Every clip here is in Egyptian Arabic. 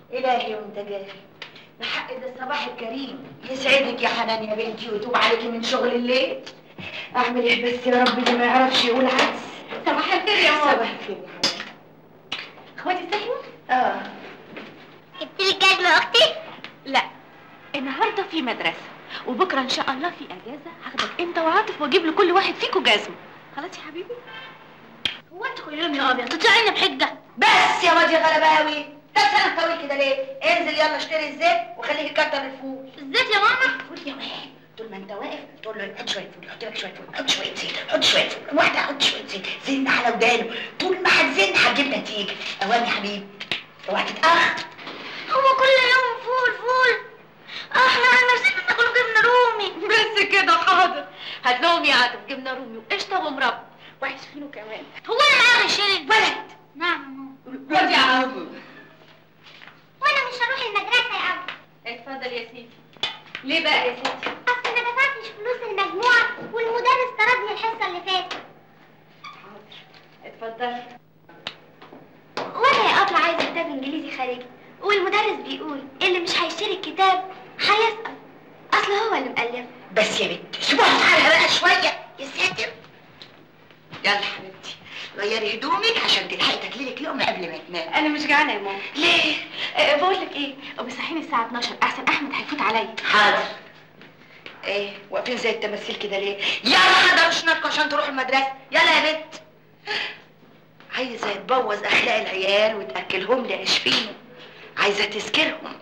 الهي وانت جاي بحق ده الصباح الكريم يسعدك يا حنان يا بنتي ويتوب عليكي من شغل الليل اعمل ايه بس يا رب اللي ما يعرفش يقول عدس صباح الخير يا ماما صباح الخير يا حنان اخواتي صحيوا؟ اه جبت لي جزمة اختي لا النهارده في مدرسة وبكره ان شاء الله في اجازة هاخدك انت وعاطف واجيب لكل واحد فيكم جزمة خلاص يا حبيبي؟ هو انت كل يوم يا ابيض تطلعينا بحجة بس يا واد يا غلباوي ده سنة طويل كده ليه انزل يلا اشتري الزيت وخليه يكتر الفول الزيت يا ماما فول يا واد طول ما انت واقف تقول له حط شويه فول حط لك شويه فول حط شويه زيت حط شويه فول واحده حط شويه زيت زين على ودانه طول ما هتزن هتجيب نتيجه اوام يا حبيبي اوعى تتاخر هو كل يوم فول فول احنا عن نفسنا ناكل جبنة رومي بس كده حاضر هات لهم يا عاطف جبنة رومي وقشطة ومربى وعيش فينو كمان هو انا معايا غشين ولد نعم يا ماما خد يا عاطف وانا مش هروح المدرسة يا ابو اتفضل يا سيدي ليه بقى يا سيدي؟ اصل ما دفعتش فلوس المجموعة والمدرس طردني الحصة اللي فاتت اتفضل وانا يا ابله عايزة كتاب انجليزي خارجي والمدرس بيقول اللي مش هيشتري الكتاب هيسقط اصل هو اللي مؤلفه بس يا بنت سيبوها في حالها بقى شويه يا ساتر يلا حبيبتي غيري هدومك عشان تلحقي تاكلي لقمه قبل ما تنامي انا مش جعانه يا ماما ليه أه بقول لك ايه بصحيني الساعه 12 احسن احمد هيفوت عليا حاضر ايه واقفين زي التماثيل كده ليه يلا حضروا شنطكم عشان تروحوا المدرسه يلا يا بنت عايزه تبوظ اخلاق العيال وتاكلهم لي عيش فيهم عايزه تسكرهم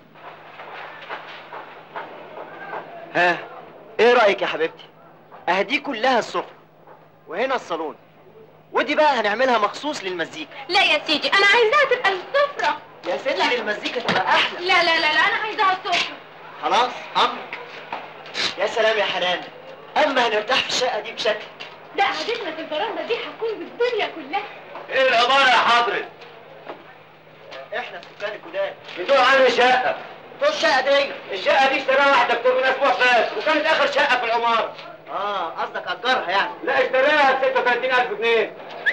ها ايه رايك يا حبيبتي اهدي كلها السفره وهنا الصالون ودي بقى هنعملها مخصوص للمزيكا لا يا سيدي انا عايزاها تبقى السفره يا ستي للمزيكا تبقى احلى لا لا لا لا انا عايزاها السفره خلاص امرك يا سلام يا حنان اما هنرتاح في الشقه دي بشكل ده قعدتنا في الفرنده دي هتكون بالدنيا كلها ايه العبارة يا حضرة؟ احنا السكان الجداد بتوع عامل شقة بتوع الشقه دي الشقة دي اشتراها واحد دكتور من اسبوع فات وكانت اخر شقة في العمارة اه قصدك اجرها يعني لا اشتراها ب 36000 جنيه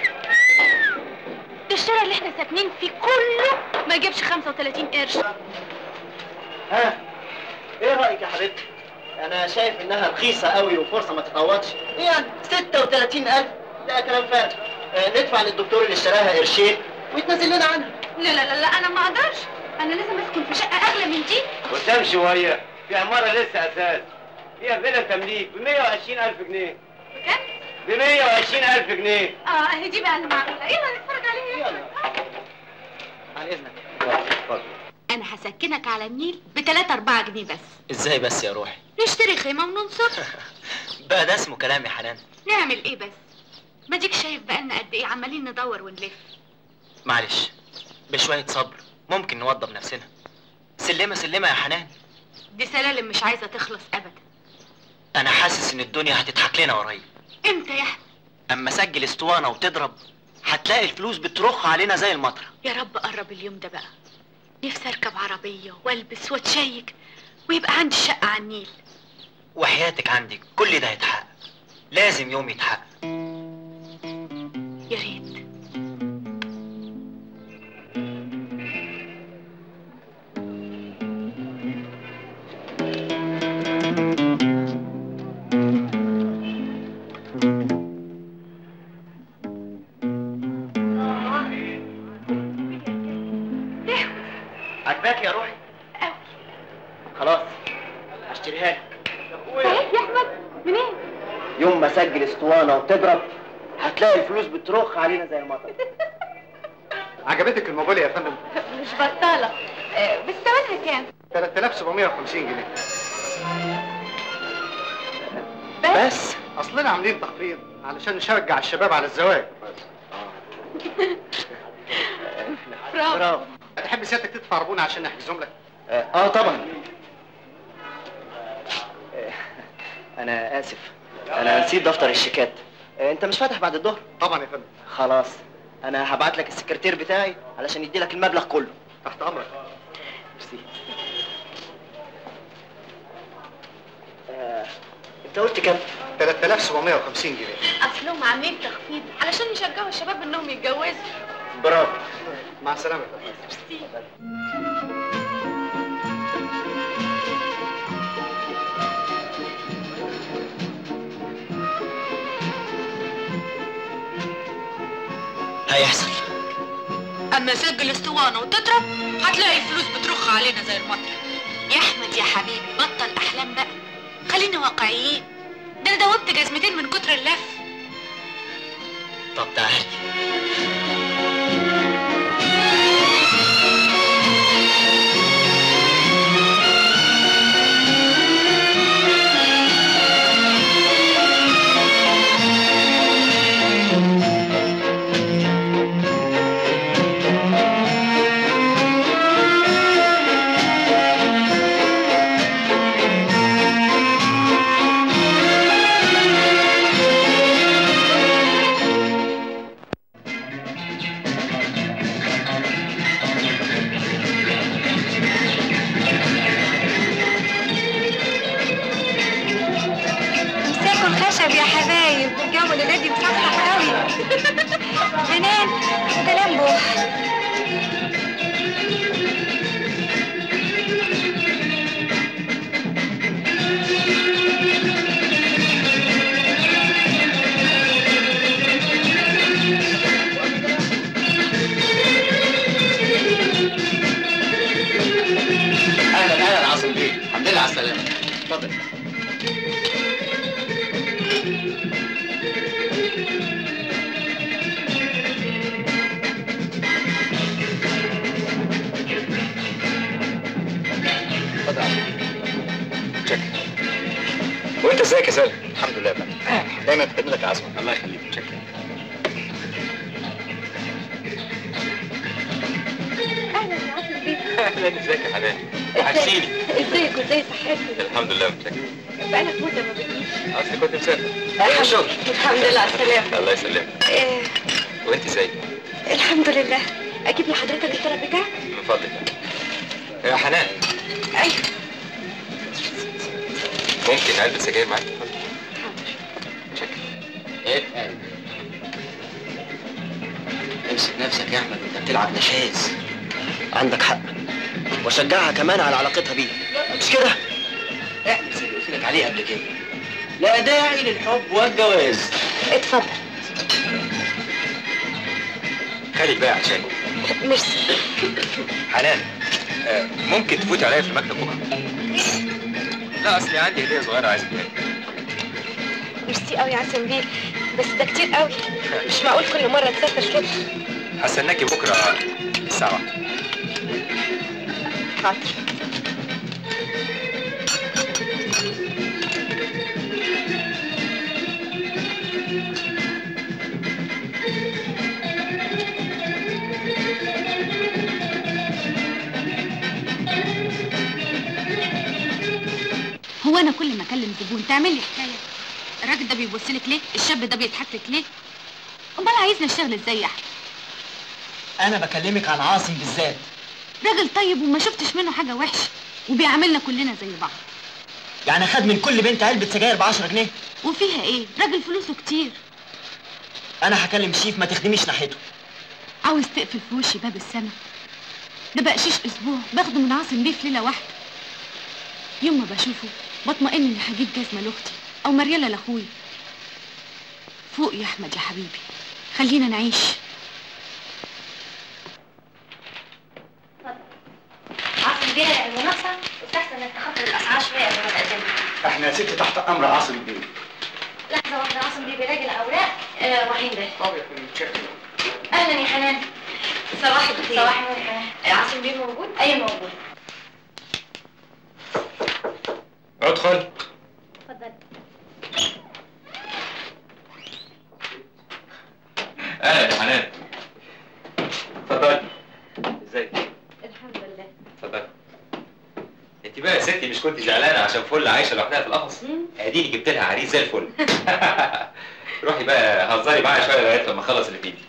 ده الشارع اللي احنا ساكنين فيه كله ما يجيبش 35 قرش ها ايه رايك يا حبيبتي انا شايف انها رخيصه قوي وفرصه ما تتعوضش إيه يعني 36000 ده كلام فارغ آه ندفع للدكتور اللي اشتراها قرشين ويتنزل لنا عنها لا لا لا لا انا ما اقدرش انا لازم اسكن في شقه اغلى من دي قدام شوية في عمارة لسه اساس فيها فيلا تمليك ب 120000 جنيه كام؟ ب 120000 جنيه اه اهي دي بقى المعقوله يلا نتفرج عليها يلا عن اذنك اتفضل انا هسكنك على النيل ب 3 4 جنيه بس ازاي بس يا روحي نشتري خيمه وننصر بقى ده اسمه كلام يا حنان نعمل ايه بس ما ديك شايف بقالنا قد ايه عمالين ندور ونلف معلش بشويه صبر ممكن نوضب نفسنا سلمه سلمه يا حنان دي سلالم مش عايزه تخلص ابدا انا حاسس ان الدنيا هتضحك لنا قريب امتى يا احمد اما اسجل اسطوانه وتضرب هتلاقي الفلوس بترخ علينا زي المطره يا رب قرب اليوم ده بقى نفسي اركب عربيه والبس واتشيك ويبقى عندي شقه على النيل وحياتك عندك كل ده هيتحقق لازم يوم يتحقق يا ريت عجباك يا روحي أوي. خلاص هشتريها لك صحيح يا احمد منين يوم ما اسجل اسطوانه وتضرب هتلاقي الفلوس بترخ علينا زي المطر عجبتك الموبايل يا فندم مش بطاله آه، بس ثمنها كام 3750 جنيه بس اصلنا عاملين تخفيض علشان نشجع الشباب على الزواج برافو برافو تحب سيادتك تدفع ربنا عشان نحجزهم لك اه آه، طبعا آه، انا اسف انا نسيت دفتر الشيكات آه، انت مش فاتح بعد الظهر طبعا يا فندم خلاص انا هبعت لك السكرتير بتاعي علشان يدي لك المبلغ كله تحت امرك ميرسي آه، انت قلت كام 3750 جنيه اصلهم عاملين تخفيض علشان يشجعوا الشباب انهم يتجوزوا برافو مع السلامه يا فندم ميرسي لما يسجل اسطوانه وتضرب هتلاقي الفلوس بترخ علينا زي المطر يا احمد يا حبيبي بطل احلام بقى خلينا واقعيين ده انا دوبت جزمتين من كتر اللف طب تعالي امسكوا الخشب يا حبايب الجو الليله دي مصحصح قوي حنان كلام بوح اهلا اهلا عاصم بيه الحمد لله على السلامه اتفضل اتفضل يا عاصم بيه. شكرا وانت ازيك يا سالم؟ الحمد لله بقى دايما في خدمتك يا عاصم الله يخليك شكرا اهلا يا عاصم بيه اهلا ازيك يا حنان وحشتيني ازيك وازاي صحتك الحمد لله متشكر بقالك مده ما بتجيش اصلي كنت مسافر الحمد- شغل الحمد لله على السلامه الله يسلمك إيه وانت ازيك الحمد لله اجيب لحضرتك الطلب بتاعك من فضلك يا حنان ايوه ممكن علبة سجاير معاك شكرا اتقل امسك نفسك يا احمد انت بتلعب نشاز عندك حق وشجعها كمان على علاقتها بيه مش كده؟ اعمل زي اللي قلت لك عليه قبل كده لا داعي للحب والجواز اتفضل خلي الباقي عشان ميرسي حنان آه، ممكن تفوتي عليا في المكتب بكره لا اصلي عندي هديه صغيره عايز اديها لك. ميرسي قوي يا عاصم بيه بس ده كتير قوي مش معقول كل مره تسافر كده هستناكي بكره الساعه واحدة. حاضر هو انا كل ما اكلم زبون تعمل لي حكايه الراجل ده بيبص لك ليه الشاب ده بيضحك لك ليه امال عايزني اشتغل ازاي يا احمد انا بكلمك عن عاصم بالذات راجل طيب وما شفتش منه حاجه وحشه وبيعاملنا كلنا زي بعض يعني خد من كل بنت علبه سجاير ب 10 جنيه وفيها ايه راجل فلوسه كتير انا هكلم شيف ما تخدميش ناحيته عاوز تقفل في وشي باب السما ده بقشيش اسبوع باخده من عاصم بيه في ليله واحده يوم ما بشوفه بطمئن اني هجيب جزمه لاختي او مرياله لاخويا فوق يا احمد يا حبيبي خلينا نعيش عاصم بيه المنافسه استحسن انك تخفض الاسعار شويه قبل ما تقدمها احنا يا ستي تحت امر عاصم الدين لحظه واحده عاصم بيه بيراجع الاوراق آه وحين ده طب يا فندم شكرا اهلا يا حنان صباح الخير صباح النور يا حنان آه، عاصم بيه موجود ايوه موجود ادخل اتفضل اهلا يا حنان اتفضلي ازيك الحمد لله اتفضلي انت بقى يا ستي مش كنت زعلانه عشان فل عايشه لوحدها في القفص اديني جبت لها عريس زي الفل روحي بقى هزري معايا شويه لغايه لما اخلص اللي في ايدي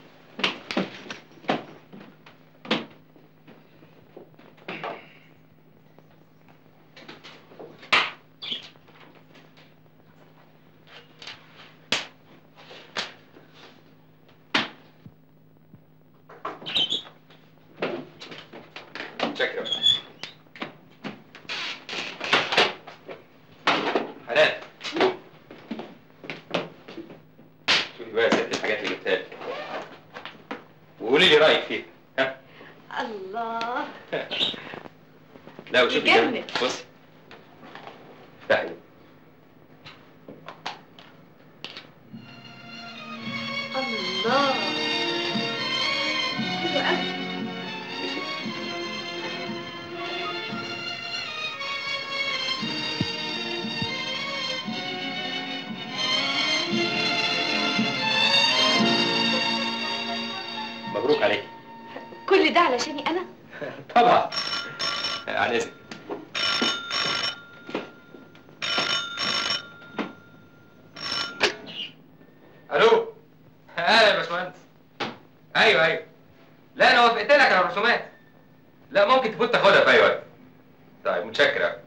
شكرا حنان شوفي بقى يا ستي الحاجات اللي جبتها لك لا وشوفي يجنن. كمان بصي افتحي الله حلو قوي مبروك عليك كل ده علشاني انا طبعا على اذنك الو اهلا يا باشمهندس ايوه ايوه لا انا وافقت لك على الرسومات لا ممكن تفوت تاخدها في اي وقت طيب متشكر أوي.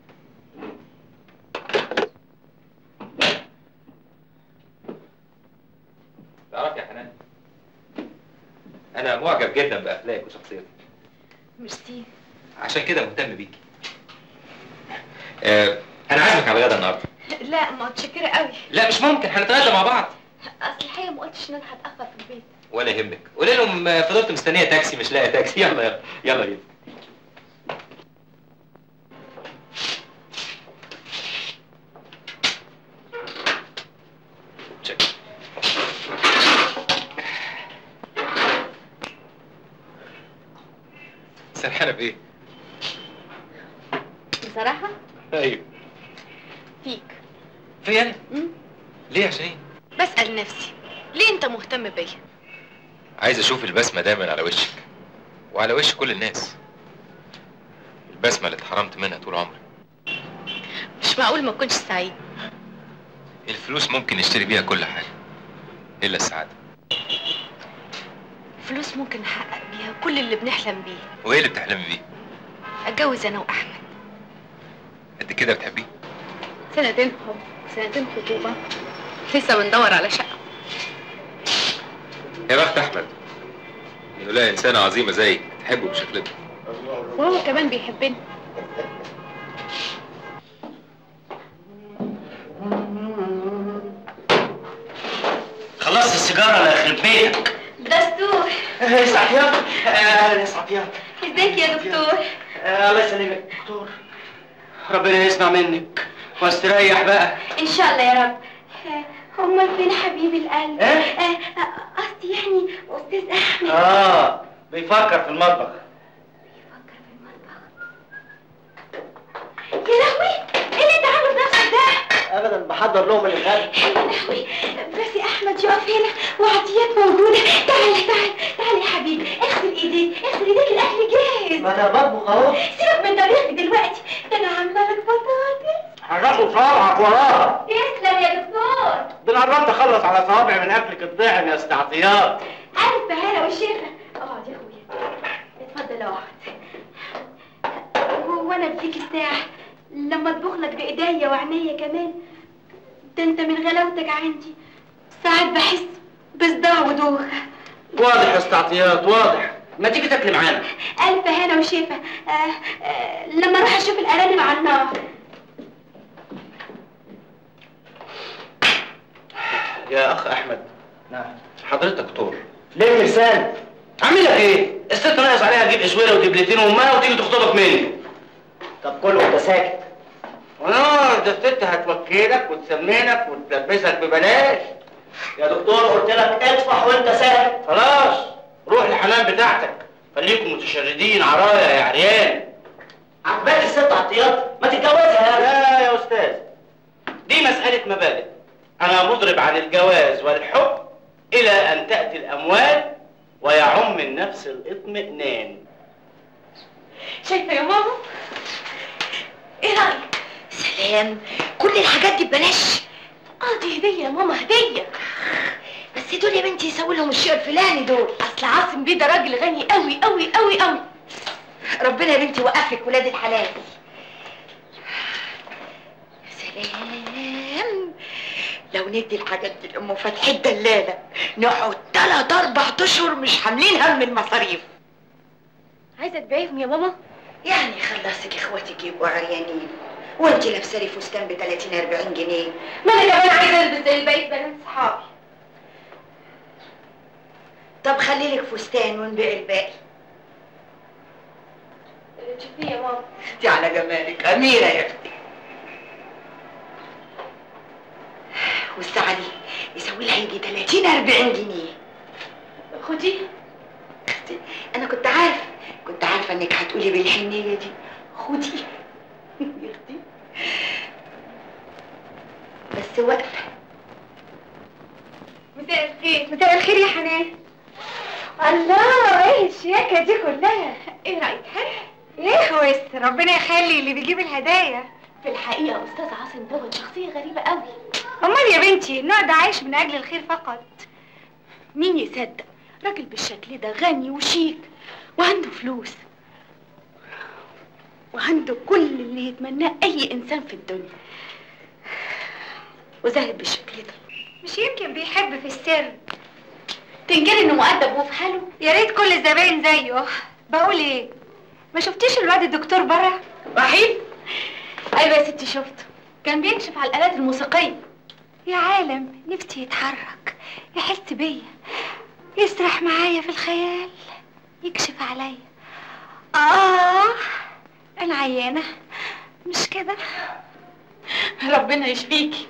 تعرف يا حنان انا معجب جدا باخلاقك وشخصيتك ميرسي عشان كده مهتم بيكي آه انا عازمك على الغدا النهارده لا متشكرة قوي لا مش ممكن هنتغدى مع بعض اصل الحقيقة ما قلتش ان انا هتأخر في البيت ولا يهمك قولي لهم آه، فضلت مستنيه تاكسي مش لاقي تاكسي يلا يلا يلا بينا شكرا سرحانه بايه؟ بصراحة ايوه فيك في انا؟ مم. ليه عشان ايه؟ بسأل نفسي ليه انت مهتم بيا عايز اشوف البسمه دايما على وشك وعلى وش كل الناس البسمه اللي اتحرمت منها طول عمري مش معقول ما تكونش سعيد الفلوس ممكن نشتري بيها كل حاجه الا السعاده فلوس ممكن نحقق بيها كل اللي بنحلم بيه وايه اللي بتحلمي بيه اتجوز انا واحمد قد كده بتحبيه سنتين حب سنتين خطوبة لسه بندور على شقة يا بخت احمد انه لا انسانه عظيمه زيك تحبه بالشكل ده وهو كمان بيحبني خلصت السيجاره لا يخرب بيتك دستور يا عطيات اهلا يا عطيات ازيك يا دكتور الله يسلمك دكتور ربنا يسمع منك واستريح بقى ان شاء الله يا رب آه، امال فين حبيب القلب إيه؟ آه، آه، قصدي يعني استاذ احمد اه بيفكر في المطبخ بيفكر في المطبخ يا لهوي ايه اللي انت عامله بنفسك ده ابدا بحضر لهم الغدا يا لهوي بس يا احمد يقف هنا وعطيات موجوده تعال تعال تعال يا حبيبي اغسل ايديك اغسل ايديك الاكل جاهز ما انا بطبخ اهو سيبك من طبيخك دلوقتي ده انا عامله لك بطاطس هتاخد صوابعك وراها تسلم يا دكتور ده انا قربت اخلص على صوابعي من اكلك الضعن يا استعطيات ألف بهالة والشفا اقعد يا اخويا اتفضل اقعد هو انا اديك الساعة لما اطبخ لك بايديا وعينيا كمان ده انت من غلاوتك عندي ساعات بحس بصداع ودوخة واضح يا استعطيات واضح ما تيجي تاكلي معانا ألف هنا وشفا آه آه لما اروح اشوف الارانب على النار يا اخ احمد نعم حضرتك دكتور ليه لسان عامل لك ايه الست ناقص عليها تجيب اسوره ودبلتين وامها وتيجي تخطبك مني طب كله وانت ساكت اه ده الست هتوكلك وتسمنك وتلبسك ببلاش يا دكتور قلت لك اطفح وانت ساكت خلاص روح الحمام بتاعتك خليكم متشردين عرايا يا عريان عجباك الست عطيات ما تتجوزها لا يا استاذ دي مسألة مبادئ أنا مضرب عن الجواز والحب إلى أن تأتي الأموال ويعم النفس الاطمئنان شايفة يا ماما ايه رأيك سلام كل الحاجات دي ببلاش اه دي هدية يا ماما هدية بس دول يا بنتي يسووا لهم الشيء الفلاني دول اصل عاصم بيه ده راجل غني قوي قوي قوي قوي ربنا يا بنتي يوقف لك ولاد الحلال يا سلام لو ندي الحاجات دي لام فتحي الدلاله نقعد تلات اربع اشهر مش حاملين هم المصاريف عايزة تبيعيهم يا ماما يعني خلصك اخواتك يبقوا عريانين وانت لابسه لي فستان ب 30 40 جنيه ما انا كمان عايزة البس زي بقية بنات صحابي طب خلي لك فستان ونبيع الباقي تشوفيه يا ماما دي على جمالك أميرة يا أختي والساعة دي يسوي لها يجي 30 40 جنيه خدي أختي أنا كنت عارفة كنت عارفة إنك هتقولي بالحنية دي خدي يا أختي بس واقفة مساء الخير مساء الخير يا حنان الله ايه الشياكة دي كلها ايه رأيك حلو ايه وس ربنا يخلي اللي بيجيب الهدايا في الحقيقة أستاذ عاصم دوت شخصية غريبة قوي أمال يا بنتي النوع ده عايش من أجل الخير فقط مين يصدق راجل بالشكل ده غني وشيك وعنده فلوس وعنده كل اللي يتمناه أي إنسان في الدنيا وزاهد بالشكل ده مش يمكن بيحب في السر تنكري انه مؤدب وفي حاله يا ريت كل الزباين زيه بقول ايه ما شفتيش الواد الدكتور بره وحيد ايوه يا ستي شفته كان بيكشف على الالات الموسيقيه يا عالم نفسي يتحرك يحس بيا يسرح معايا في الخيال يكشف عليا اه انا عيانه مش كده ربنا يشفيكي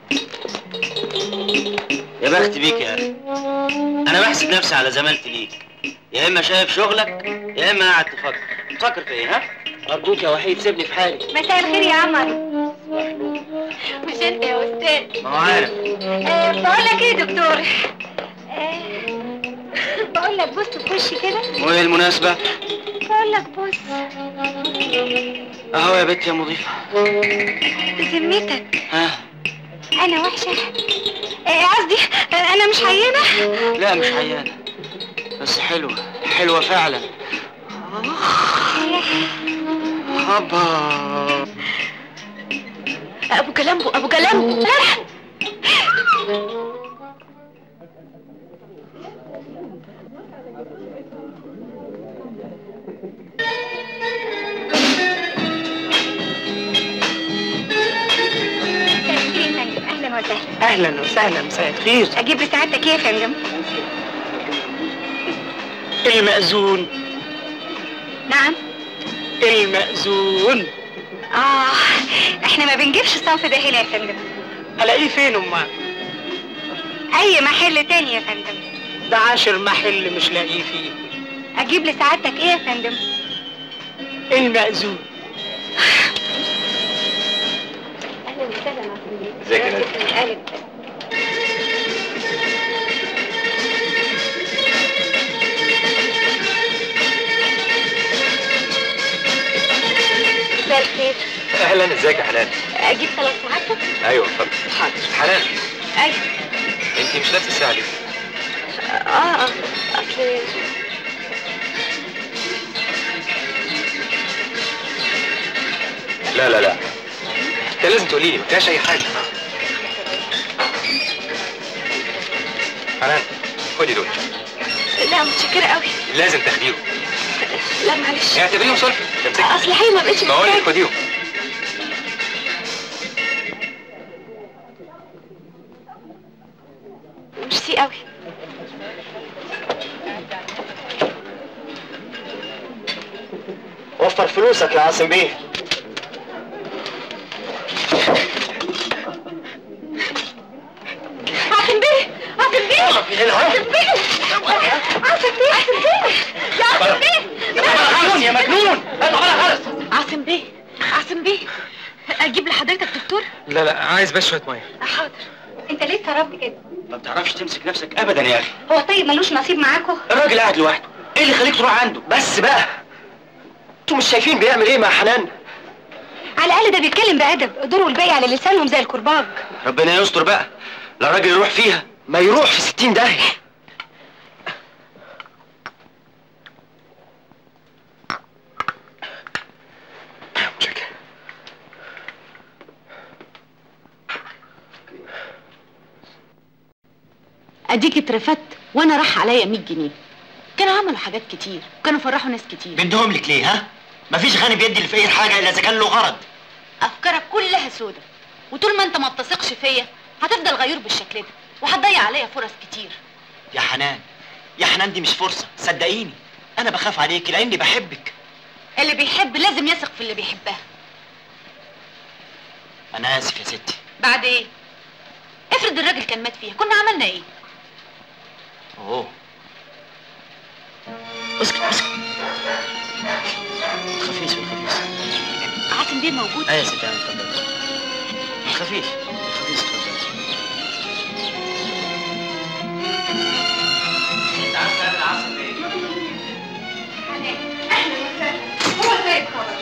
يا بخت بيك يا اخي انا بحسب نفسي على زمالتي ليك يا اما شايف شغلك يا اما قاعد تفكر تفكر في ايه ها ارجوك يا وحيد سيبني في حالي مساء الخير يا عمر مش انت يا استاذ ما هو عارف آه بقول لك ايه يا دكتور آه بقول لك بص في وشي كده وايه المناسبة بقول لك بص اهو يا بنت يا مضيفة بذمتك ها انا وحشه آه، قصدي آه، انا مش عيانه لا مش عيانة بس حلوة حلوة فعلا هبا ابو جلامبو ابو جلامبو لا اهلا وسهلا اهلا وسهلا مساء الخير اجيب لسعادتك ايه يا فندم المأذون نعم المأذون اه احنا ما بنجيبش الصنف ده هنا يا فندم الاقيه فين امال اي محل تاني يا فندم ده عاشر محل مش لاقيه فيه اجيب لسعادتك ايه يا فندم المأذون اهلا وسهلا يا فندم ازيك يا نادي؟ اهلا مساء الخير اهلا ازيك يا حنان اجيب ثلاث ساعات ايوه اتفضل حاضر حنان ايوه انت مش لابسه الساعه دي اه اه اصل لا لا لا انت لازم تقولي لي ما فيهاش اي حاجه حنان خدي دول لا متشكرة قوي لازم تاخديهم لا معلش اعتبريهم سلفي تمسكي اصل حي ما بقتش بقول لك محتاجة. خديهم ميرسي قوي وفر فلوسك يا عاصم بيه عاصم بيه عاصم بيه عاصم بيه عاصم بيه عاصم بيه يا عاصم بيه مجنون يا مجنون عاصم بيه عاصم بيه اجيب لحضرتك دكتور لا لا عايز بس شويه ميه حاضر انت ليه اتصرفت كده ما بتعرفش تمسك نفسك ابدا يا اخي هو طيب ملوش نصيب معاكوا الراجل قاعد لوحده ايه اللي خليك تروح عنده بس بقى انتوا مش شايفين بيعمل ايه مع حنان على الاقل ده بيتكلم بادب دوره الباقي على لسانهم زي الكرباج ربنا يستر بقى لا الراجل يروح فيها ما يروح في ستين داهية اديك اترفدت وانا راح عليا 100 جنيه كانوا عملوا حاجات كتير وكانوا فرحوا ناس كتير بدهم لك ليه ها مفيش غني بيدي لفقير حاجة الا اذا كان له غرض افكارك كلها سودة وطول ما انت ما بتثقش فيا هتفضل غيور بالشكل ده وهتضيع عليا فرص كتير يا حنان يا حنان دي مش فرصة صدقيني انا بخاف عليكي لاني بحبك اللي بيحب لازم يثق في اللي بيحبها انا اسف يا ستي بعد ايه افرض الراجل كان مات فيها كنا عملنا ايه اوه اسكت اسكت ما تخافيش ما تخافيش عاصم بيه موجود ايوه يا ستي انا اتفضل ما تخافيش ما تخافيش اتفضل انت عارف تعمل عسل ايه؟ هو زي خالص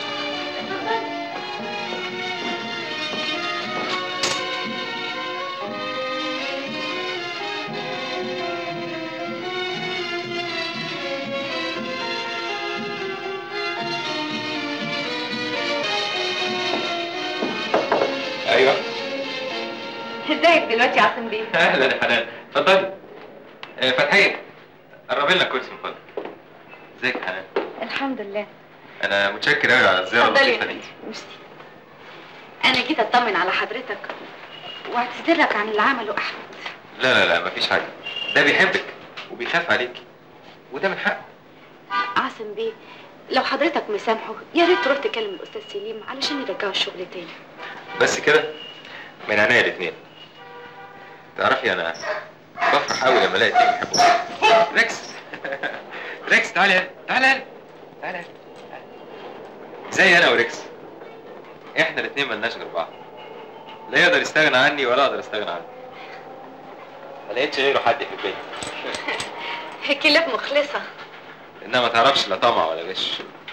ايوه ازيك دلوقتي يا عاصم بيه اهلا يا حنان اتفضلي آه، فتحية قربي لنا كرسي من فضلك ازيك يا حنان الحمد لله انا متشكر قوي على الزياره اتفضلي يا اللطيفه دي فندم ميرسي انا جيت اطمن على حضرتك واعتذر لك عن اللي عمله احمد لا لا لا مفيش حاجه ده بيحبك وبيخاف عليك وده من حقه عاصم بيه لو حضرتك مسامحه يا ريت تروح تكلم الاستاذ سليم علشان يرجعوا الشغل تاني بس كده من عينيا الاثنين تعرفي انا بفرح قوي لما الاقي اتنين بيحبوا ريكس ريكس تعالى هنا تعالى هنا تعالى هنا زي انا وريكس احنا الاثنين ملناش غير بعض لا يقدر يستغنى عني ولا اقدر استغنى عنه ما لقيتش غيره حد في البيت كلاب مخلصه انها ما تعرفش لا طمع ولا غش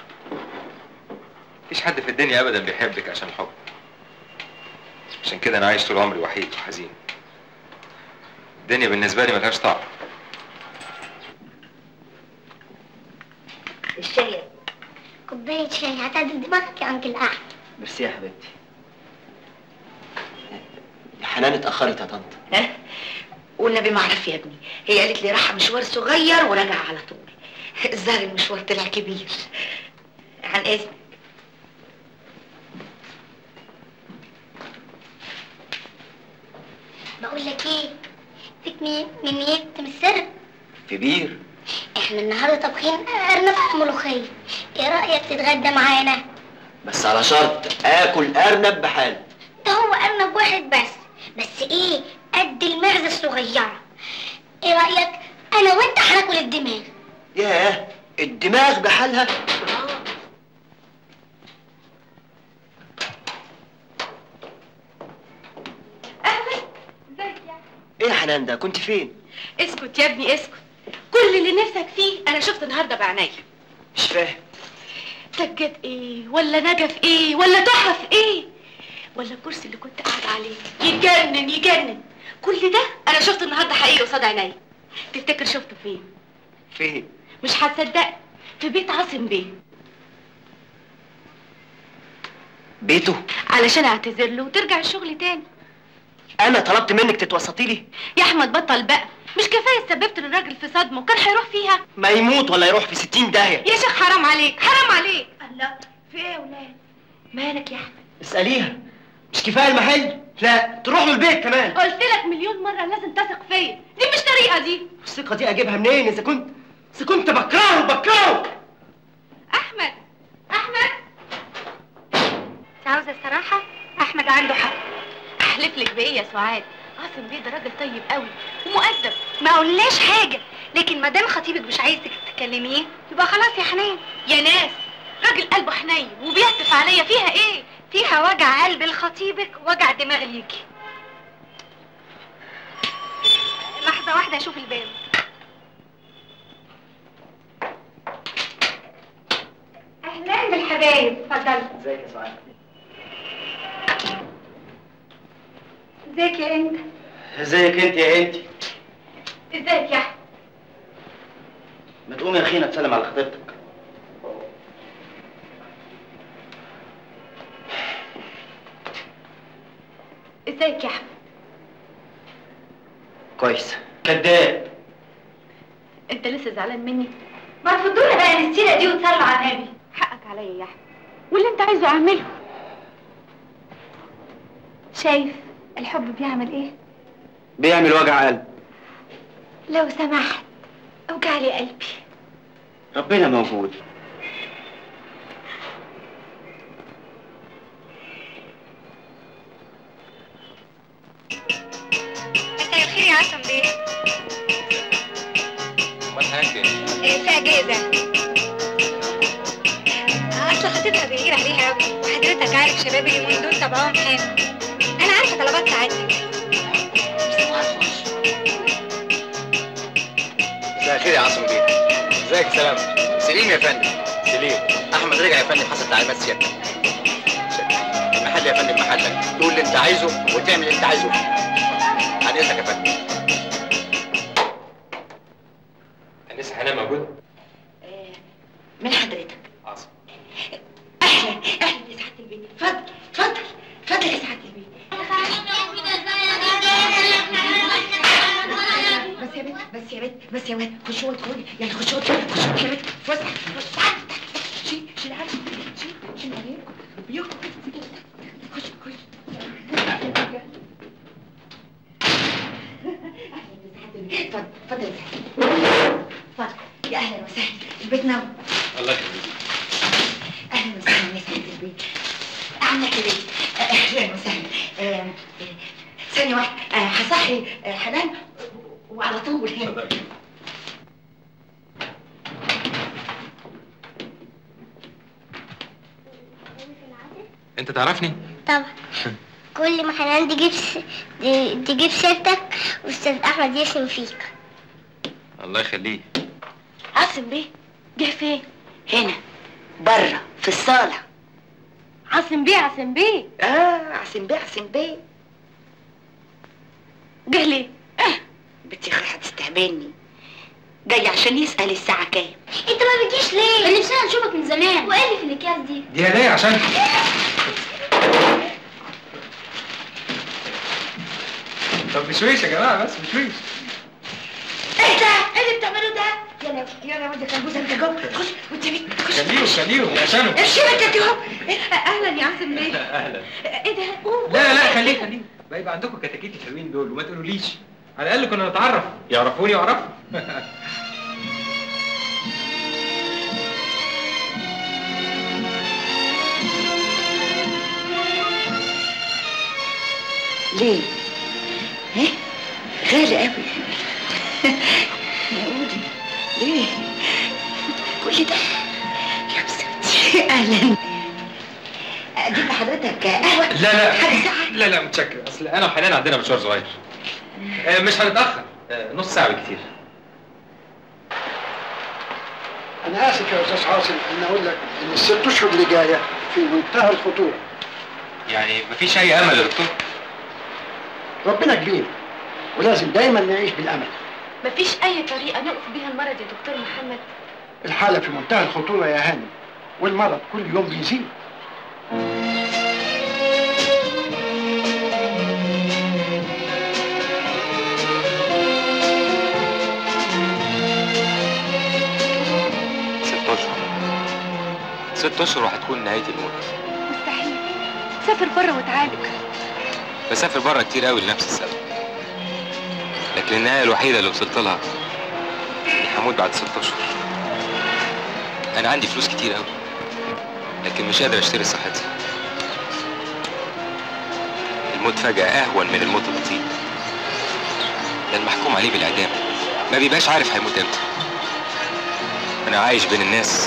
مفيش حد في الدنيا ابدا بيحبك عشان الحب عشان كده انا عايش طول عمري وحيد وحزين الدنيا بالنسبه لي ملهاش طعم الشاي كوباية شاي هتعدل دماغك يا أنكل أحمد ميرسي يا حبيبتي يا حنان اتاخرت يا طنط ها والنبي ما اعرف يا ابني هي قالت لي راح مشوار صغير وراجع على طول الظاهر المشوار طلع كبير عن اذنك بقول لك إيه فيك مين من نيت من السر في بير إحنا النهاردة طابخين أرنب ملوخية إيه رأيك تتغدى معانا؟ بس على شرط اكل ارنب بحال ده هو أرنب واحد بس بس إيه قد المعزة الصغيرة إيه رأيك أنا وأنت هناكل الدماغ ياه الدماغ بحالها ايه يا حنان ده كنت فين اسكت يا ابني اسكت كل اللي نفسك فيه انا شفت النهارده بعينيا مش فاهم سجاد ايه ولا نجف ايه ولا تحف ايه ولا الكرسي اللي كنت قاعد عليه يجنن يجنن كل ده انا شفته النهارده حقيقي قصاد عينيا تفتكر شفته فين فين مش هتصدق في بيت عاصم بيه بيته علشان اعتذر له وترجع الشغل تاني انا طلبت منك تتوسطي لي يا احمد بطل بقى مش كفايه سببت للراجل في صدمه وكان هيروح فيها ما يموت ولا يروح في ستين داهية يا شيخ حرام عليك حرام عليك الله في ايه يا ولاد مالك يا احمد اسأليها مش كفاية المحل لا تروح له البيت كمان قلت لك مليون مره لازم تثق فيا دي مش طريقه دي الثقة دي اجيبها منين اذا كنت اذا كنت بكرهه بكرهه احمد احمد مش عاوزة الصراحة احمد عنده حق احلف لك بايه يا سعاد عاصم بيه ده راجل طيب قوي ومؤدب ما قلناش حاجة لكن ما دام خطيبك مش عايزك تكلميه يبقى خلاص يا حنان يا ناس راجل قلبه حنين وبيعطف عليا فيها ايه فيها وجع قلب لخطيبك وجع دماغ ليكي لحظة واحدة اشوف الباب اهلا بالحبايب اتفضلي ازيك يا سعاد ازيك يا انت ازيك انت يا انت ازيك يا احمد ما تقومي يا اخينا تسلم على خطيبتك ازيك يا احمد كويس كذاب انت لسه زعلان مني ما تفضونا بقى من السيرة دي وتصلوا على النبي حقك عليا يا احمد واللي انت عايزه اعمله شايف الحب بيعمل ايه بيعمل وجع قلب لو سمحت اوجع لي قلبي ربنا موجود عصام بيه امال هناك فين؟ إيه، في اجازه اصل خطيبها بيغير عليها قوي وحضرتك عارف شباب اليومين دول طبعهم حلو انا عارفه طلبات سعادتك مساء الخير يا عاصم بيه ازيك يا سلام سليم يا فندم سليم احمد رجع يا فندم حسب تعليمات سيادتك المحل يا فندم محلك تقول اللي انت عايزه وتعمل اللي انت عايزه عن اذنك يا فندم لسه حنان موجود؟ من حضرتك عاصم اهلا اهلا يا سعاده البيت اتفضل اتفضل اتفضل يا سعاده البيت بس يا بنت بس يا بنت بس يا بنت خشوا ادخلي يلا خشوا ادخلي خشوا يا بنت فسح فسح شيل شيل عارف شيل شيل عليكم بيوكم خش خش اتفضل اتفضل يا سعاده اتفضل يا اهلا وسهلا البيت نور الله يخليك اهلا وسهلا يا سعاده البيت عامله كده اهلا وسهلا آه، آه، ثانيه واحده آه، هصحي آه، حنان وعلى طول اتفضل انت تعرفني؟ طبعا كل ما حنان تجيب س... تجيب سيرتك واستاذ احمد يرسم فيك الله يخليه عاصم بيه جه فين هنا بره في الصاله عاصم بيه عاصم بيه اه عاصم بيه عاصم بيه جه ليه؟ بنتي رايحه تستهبلني جاي عشان يسال الساعه كام انت ما بتجيش ليه؟ كان نفسنا نشوفك من زمان وايه اللي في الاكياس دي؟ دي هدايا عشان طب بشويش يا جماعه بس بشويش ايه ده ايه اللي بتعمله ده يلا يلا يا واد يا كلبوزه انت جوه خش وانت بيه خش خليهم خليهم عشانهم ارشمك انت اهو اهلا يا عاصم بيه اهلا ايه ده؟ قوم لا لا خليه خليه بقى يبقى عندكم كتاكيت الحلوين دول وما تقولوليش على الاقل كنا نتعرف يعرفوني واعرفهم ليه؟ ايه؟ غالي قوي يا قولي ليه؟ كل ده يا مسكتي اهلا اجيب لحضرتك قهوه لا لا حاجه ساعه لا لا متشكر اصل انا وحنان عندنا مشوار صغير آه، مش هنتاخر آه، نص ساعه بالكتير انا اسف يا استاذ عاصم ان اقول لك ان الست اشهر اللي جايه في منتهى الخطوره يعني مفيش اي امل يا دكتور ربنا كبير ولازم دايما نعيش بالامل مفيش أي طريقة نوقف بيها المرض يا دكتور محمد الحاله في منتهى الخطوره يا هانم والمرض كل يوم بيزيد ست اشهر ست اشهر وهتكون نهايه الموت مستحيل سافر بره وتعالج بسافر بره كتير قوي لنفس السبب لكن النهايه الوحيده اللي وصلت لها اني هموت بعد ست اشهر انا عندي فلوس كتير قوي لكن مش قادر اشتري صحتي الموت فجأة أهون من الموت البطيء ده المحكوم عليه بالإعدام ما بيبقاش عارف هيموت امتى أنا عايش بين الناس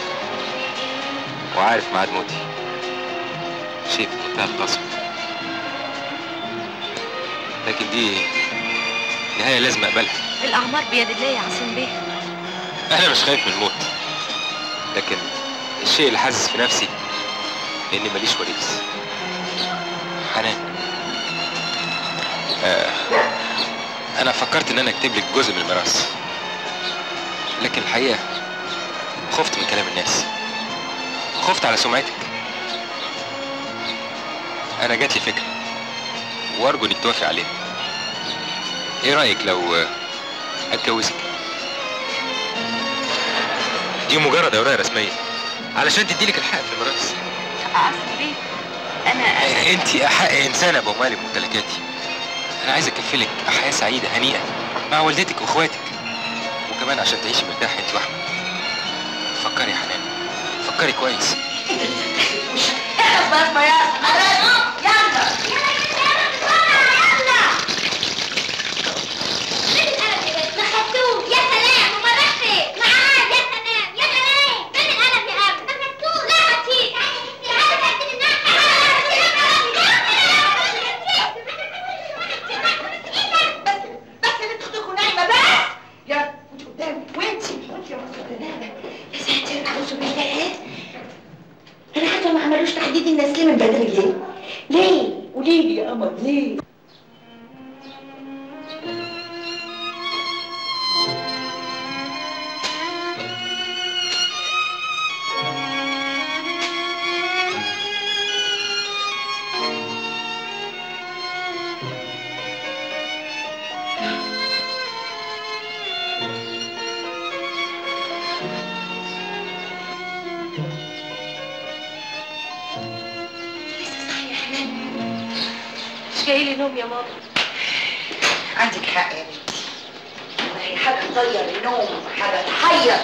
وعارف ميعاد موتي شيء في منتهى القسوة لكن دي نهاية لازم أقبلها الأعمار بيد الله يا عاصم بيه أنا مش خايف من الموت لكن الشيء اللي حاسس في نفسي إني ماليش وريث حنان آه أنا فكرت إن أنا أكتب لك جزء من الميراث لكن الحقيقة خفت من كلام الناس خفت على سمعتك أنا جات لي فكرة وأرجو إنك توافق عليها إيه رأيك لو آه، أتجوزك؟ دي مجرد اوراق رسميه علشان تديلك الحق في الميراث عاصم بيه أنا انت احق انسانه باموالي وممتلكاتي انا عايز اكفلك حياه سعيده هنيئه مع والدتك واخواتك وكمان عشان تعيشي مرتاح انت واحمد فكري يا حنان فكري كويس اخلص بس يا خلاص يلا دي الناس من بدري ليه؟ ليه؟ قولي لي يا قمر ليه؟ مش جاي لي نوم يا ماما عندك حق يا بنتي والله حاجة تغير النوم حاجة تحير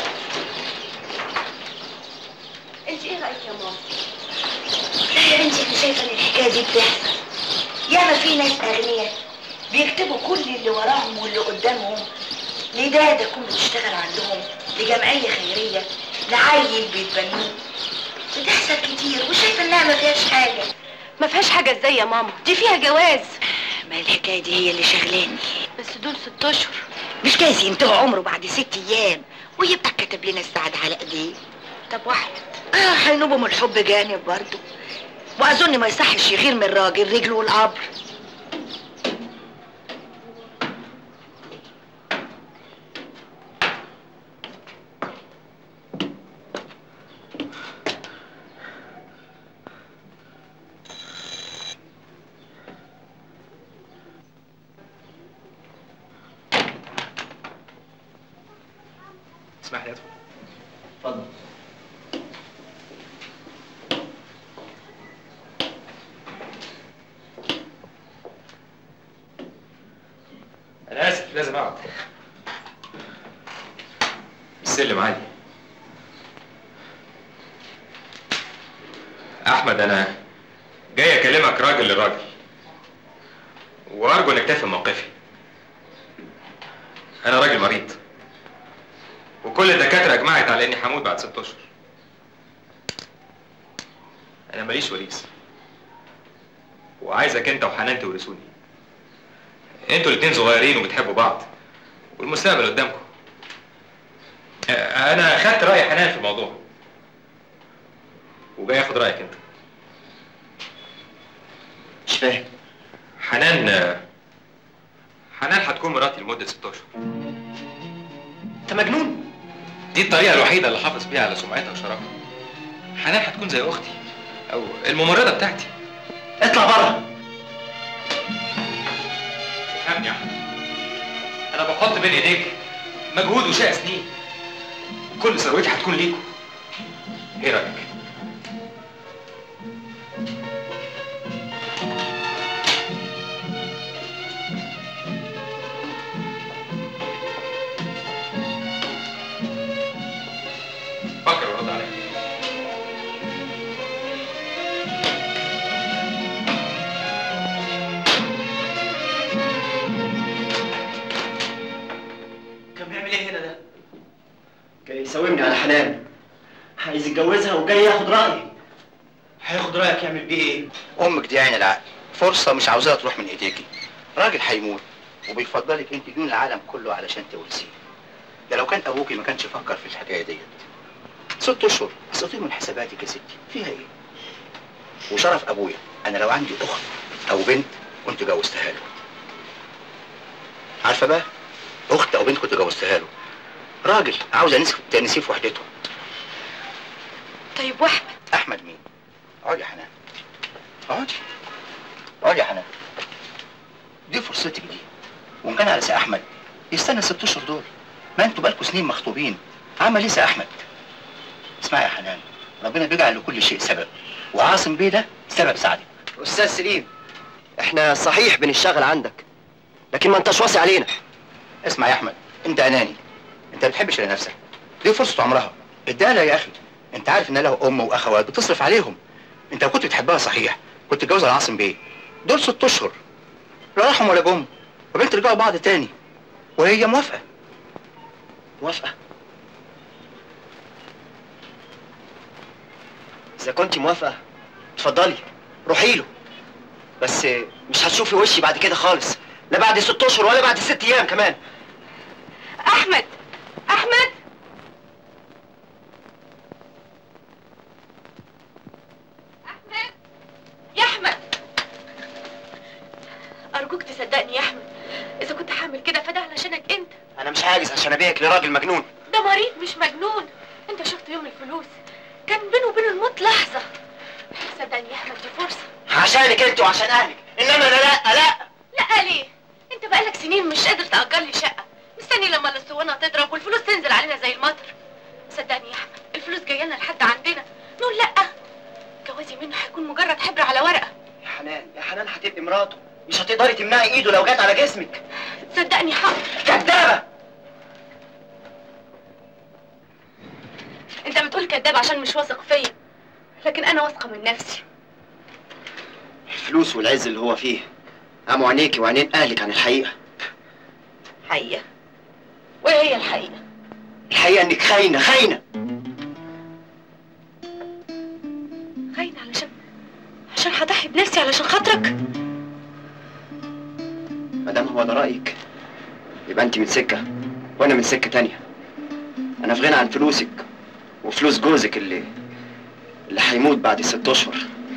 انت ايه رايك يا ماما لا يا بنتي انا شايفة ان الحكاية دي بتحصل ياما في ناس أغنياء بيكتبوا كل اللي وراهم واللي قدامهم لده تكون بتشتغل عندهم لجمعية خيرية لعيل بيتبنوه بتحصل كتير وشايفة انها ما فيهاش حاجة ما فيهاش حاجه ازاي يا ماما دي فيها جواز ما الحكاية دي هي اللي شغلاني بس دول ست اشهر مش جايز ينتهوا عمره بعد ست ايام ويبقى كاتب لنا السعادة على ايديه طب واحد اه هينوبوا من الحب جانب برضه واظن ما يصحش يغير من الراجل رجله والقبر اسمح لي ادخل اتفضل انا اسف لازم اقعد السلم عالي احمد انا جاي اكلمك راجل لراجل وارجو انك تفهم موقفي انا راجل مريض وكل الدكاتره اجمعت على اني هموت بعد ست اشهر انا ماليش وريث وعايزك انت وحنان تورثوني انتوا الاتنين صغيرين وبتحبوا بعض والمستقبل قدامكم آه، انا خدت راي حنان في الموضوع وجاي اخد رايك انت مش فاهم حنان آه، حنان هتكون مراتي لمده ست اشهر انت مجنون دي الطريقه الوحيده اللي حافظ بيها على سمعتها وشرفها حنان هتكون زي اختي او الممرضه بتاعتي اطلع بره افهمني يا احمد انا بحط بين ايديك مجهود وشقى سنين كل ثروتي هتكون ليكوا ايه رايك فكر ورد عليك كان بيعمل ايه هنا ده؟ جاي يساومني على حنان عايز يتجوزها وجاي ياخد رايي هياخد رايك يعمل بيه ايه؟ امك دي عين العقل فرصه مش عاوزاها تروح من ايديكي راجل هيموت وبيفضلك انت دون العالم كله علشان تورثيه ده لو كان ابوكي ما كانش فكر في الحكايه ديت ست اشهر اساطير من حساباتك يا ستي فيها ايه وشرف ابويا انا لو عندي اخت او بنت كنت جوزتها له عارفه بقى اخت او بنت كنت جوزتها له راجل عاوز انسف تنسيه في وحدته طيب واحمد احمد مين اقعدي يا حنان اقعدي اقعدي يا حنان دي فرصتك دي وان كان على سي احمد يستنى الست اشهر دول ما انتوا بقالكوا سنين مخطوبين عمل ايه سي احمد اسمعي يا حنان ربنا بيجعل لكل شيء سبب وعاصم بيه ده سبب سعدك استاذ سليم احنا صحيح بنشتغل عندك لكن ما انتش واصي علينا اسمع يا احمد انت اناني انت ما بتحبش الا نفسك دي فرصه عمرها اديها لها يا اخي انت عارف ان له ام واخوات بتصرف عليهم انت لو كنت بتحبها صحيح كنت تتجوز على عاصم بيه دول ست اشهر لا راحوا ولا جم وبين ترجعوا بعض تاني وهي موافقه موافقه اذا كنت موافقه اتفضلي روحي له بس مش هتشوفي وشي بعد كده خالص لا بعد ست اشهر ولا بعد ست ايام كمان احمد احمد احمد صدقني يا احمد اذا كنت هعمل كده فده علشانك انت انا مش عاجز عشان ابيعك لراجل مجنون ده مريض مش مجنون انت شفت يوم الفلوس كان بينه وبين الموت لحظه صدقني يا احمد دي فرصه عشانك انت وعشان اهلك انما انا لا لا لا ليه انت بقالك سنين مش قادر تأجر لي شقه مستني لما الاسطوانه تضرب والفلوس تنزل علينا زي المطر صدقني يا احمد الفلوس جايه لنا لحد عندنا نقول لا جوازي منه هيكون مجرد حبر على ورقه يا حنان يا حنان هتبقي مراته مش هتقدري تمنعي ايده لو جت على جسمك صدقني حق كدابه انت بتقول كداب عشان مش واثق فيا لكن انا واثقه من نفسي الفلوس والعز اللي هو فيه قاموا عينيكي وعينين اهلك عن الحقيقه حقيقه وايه هي الحقيقه الحقيقه انك خاينه خاينه خاينه علشان عشان هضحي بنفسي علشان خاطرك ما دام هو ده رايك يبقى انت من سكه وانا من سكه تانية انا في غنى عن فلوسك وفلوس جوزك اللي اللي هيموت بعد ست اشهر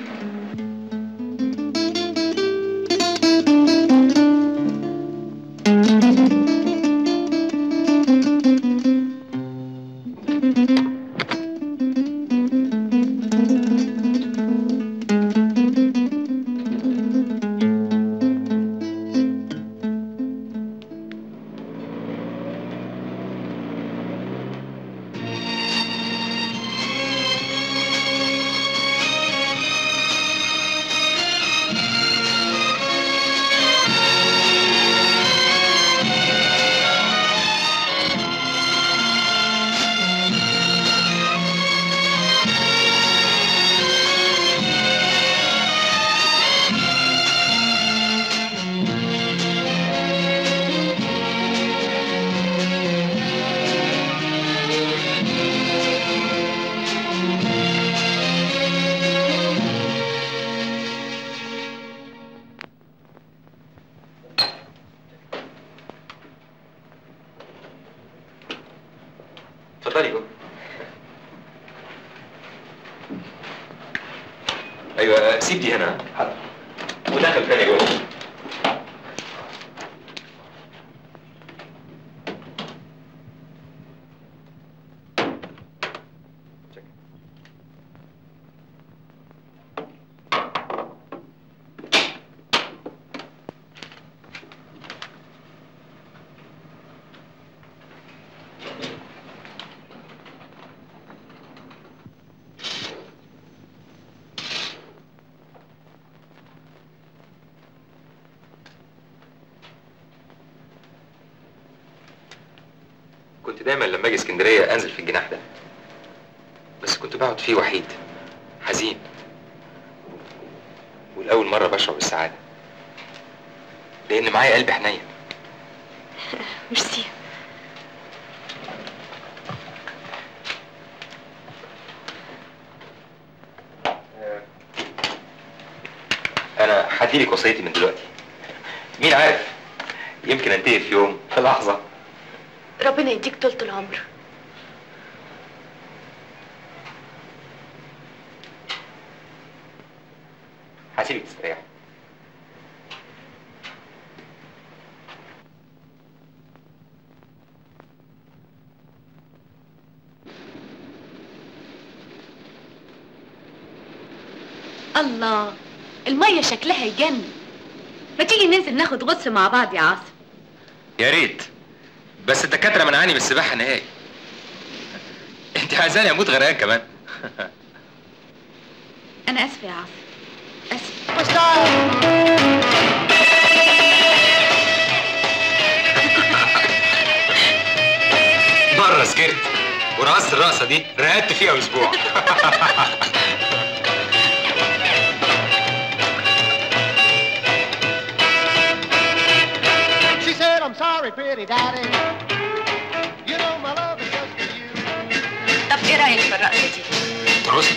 اتفضلي جوه ايوه سيب دي هنا حاضر ودخل تاني جوه كنت دايما لما اجي اسكندريه انزل في الجناح ده بس كنت بقعد فيه وحيد حزين والاول مره بشعر بالسعاده لان معايا قلب حنين ميرسي انا هديلك وصيتي من دلوقتي مين عارف يمكن انتهي في يوم في لحظه ربنا يديك طولة العمر هسيبك تستريح الله المية شكلها يجنن ما تيجي ننزل ناخد غطس مع بعض يا عاصم يا ريت بس الدكاتره منعاني من السباحه نهائي انت عايزاني اموت غرقان كمان انا اسفة يا عاصم اسفة مره سكرت ورقصت الرقصه دي رقدت فيها اسبوع She said, I'm sorry, pretty daddy. You know my love is just for you. طب ايه رأيك في الرقصة دي؟ رقصت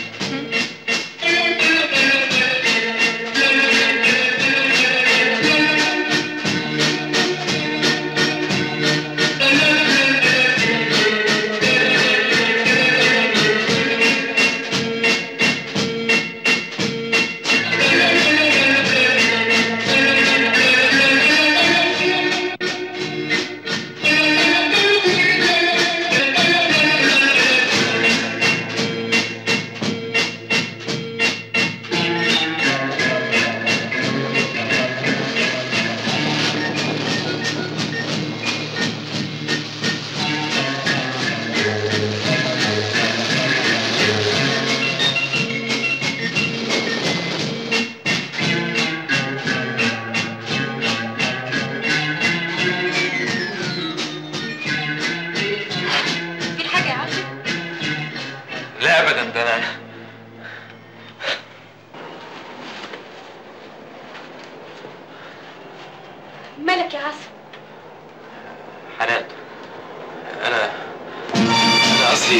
مالك يا عاصم حنان انا انا قصدي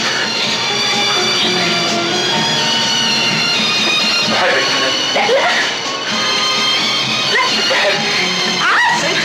بحبك حنان لا لا لا بحبك عاصم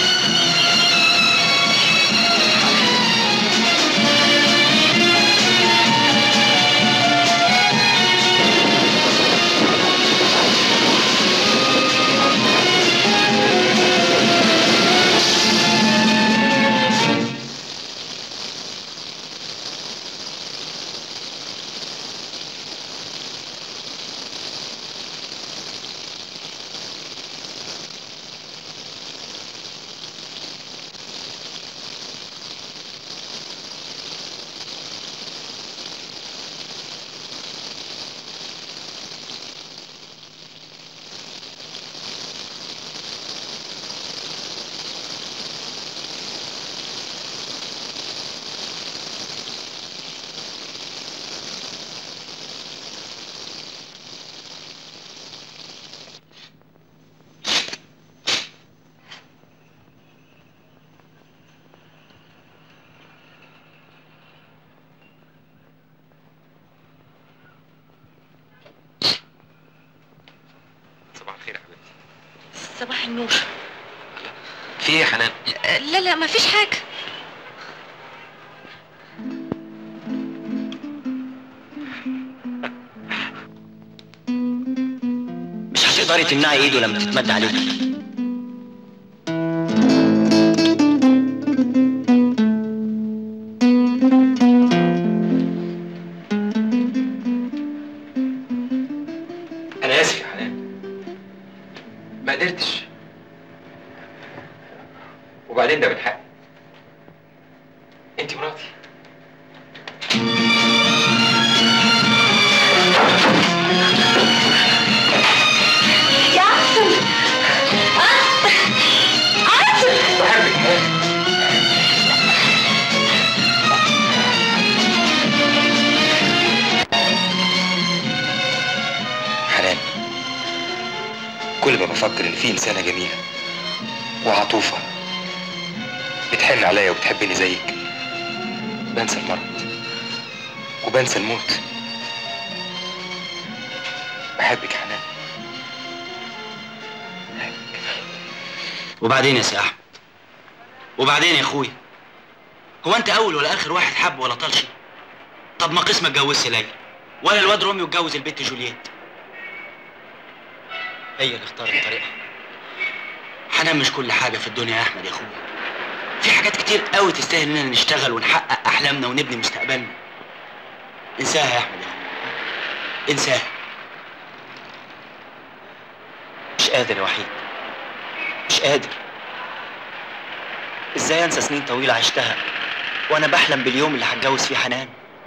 صباح الخير يا حبيبتي صباح النور في ايه يا حنان لا لا مفيش حاجة مش هتقدري تمنعي ايده لما تتمد عليك انا اسف يا حنان ما قدرتش وبعدين ده من حقي انت مراتي يا عاصم عاصم عاصم بحبك حنان حنان كل ما بفكر ان في انسانه جميله وعطوفه بتحن عليا وبتحبني زيك بنسى المرض وبنسى الموت بحبك حنان وبعدين يا سي احمد وبعدين يا اخويا هو انت اول ولا اخر واحد حب ولا طلشي طب ما قسمك اتجوزت ليلى ولا الواد روميو اتجوز البت جولييت هي اللي اختارت طريقها حنان مش كل حاجه في الدنيا يا احمد يا اخويا في حاجات كتير قوي تستاهل اننا نشتغل ونحقق احلامنا ونبني مستقبلنا انساها يا احمد يا اخويا انساها مش قادر يا وحيد مش قادر ازاي انسى سنين طويله عشتها وانا بحلم باليوم اللي هتجوز فيه حنان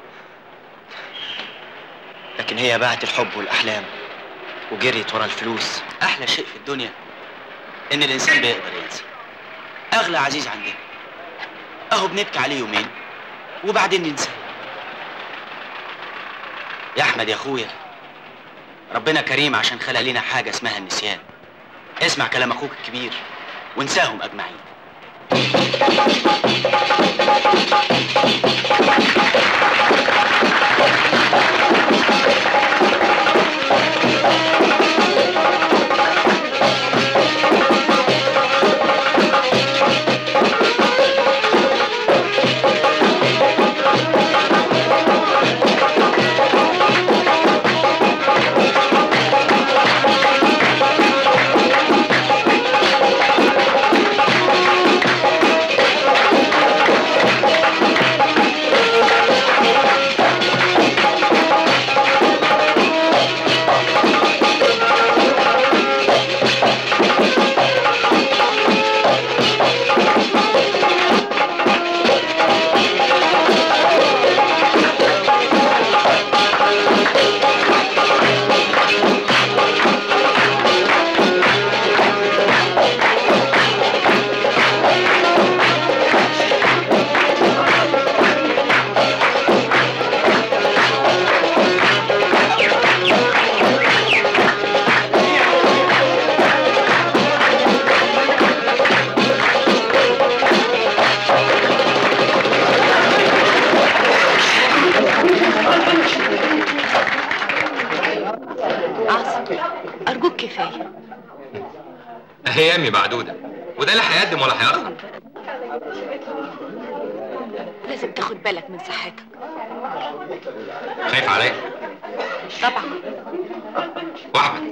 لكن هي باعت الحب والاحلام وجريت ورا الفلوس احلى شيء في الدنيا ان الانسان بيقدر ينسى اغلى عزيز عندنا اهو بنبكي عليه يومين وبعدين ننساه يا احمد يا اخويا ربنا كريم عشان خلق لنا حاجه اسمها النسيان اسمع كلام اخوك الكبير وانساهم اجمعين ارجوك كفايه ايامي معدوده وده لا هيقدم ولا هيأخر لازم تاخد بالك من صحتك خايف عليا طبعا واحمد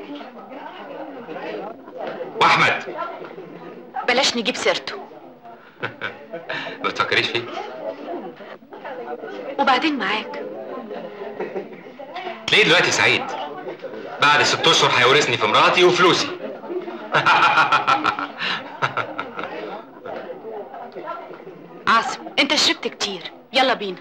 واحمد بلاش نجيب سيرته ما تفكريش فيه وبعدين معاك ليه دلوقتي سعيد بعد ست اشهر هيورثني في مراتي وفلوسي عاصم انت شربت كتير يلا بينا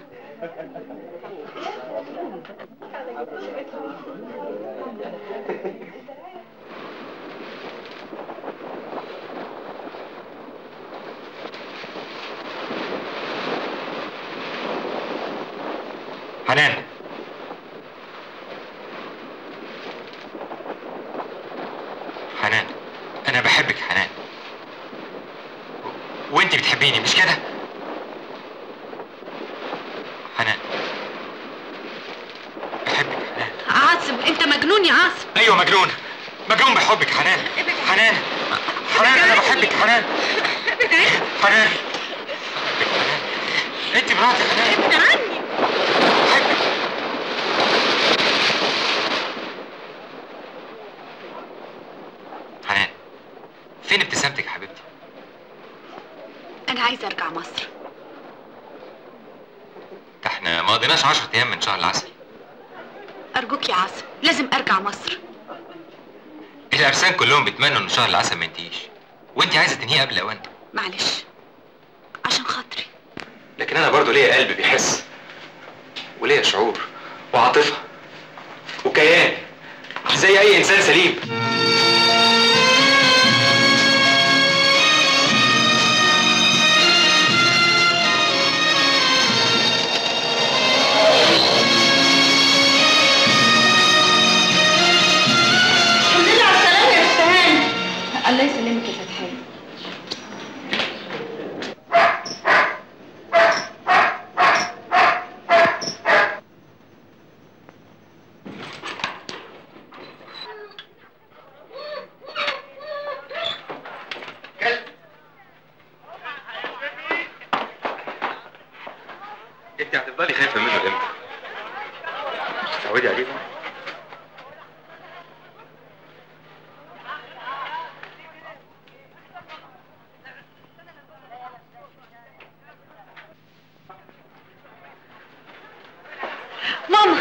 حنان حنان انا بحبك يا حنان و- وانت بتحبيني مش كده حنان بحبك يا حنان عاصم انت مجنون يا عاصم ايوه مجنون مجنون بحبك يا حنان حنان حنان انا بحبك يا حنان حنان انت مراتي يا حنان ابعد عني حنان فين ابتسامتك يا حبيبتي انا عايزه ارجع مصر ده احنا ما قضيناش 10 ايام من شهر العسل ارجوك يا عاصم لازم ارجع مصر الارسان كلهم بيتمنوا ان شهر العسل ما ينتهيش وانت عايزه تنهيه قبل اوان معلش عشان خاطري لكن انا برضو ليا قلب بيحس وليا شعور وعاطفه وكيان زي اي انسان سليم الحمد لله على السلامة يا استهان الله يسلمك يا فتحية انت هتفضلي خايفه منه امتى؟ تتعودي عليه بقى. ماما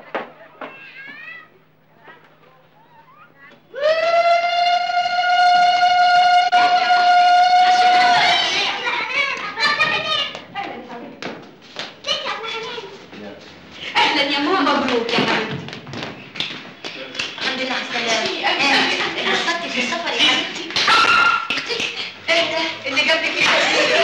اهلا يا ماما مبروك يا حبيبتي الحمد لله على السلامة ايه انبسطتي في السفر يا حبيبتي ايه ده اللي جنبك ايه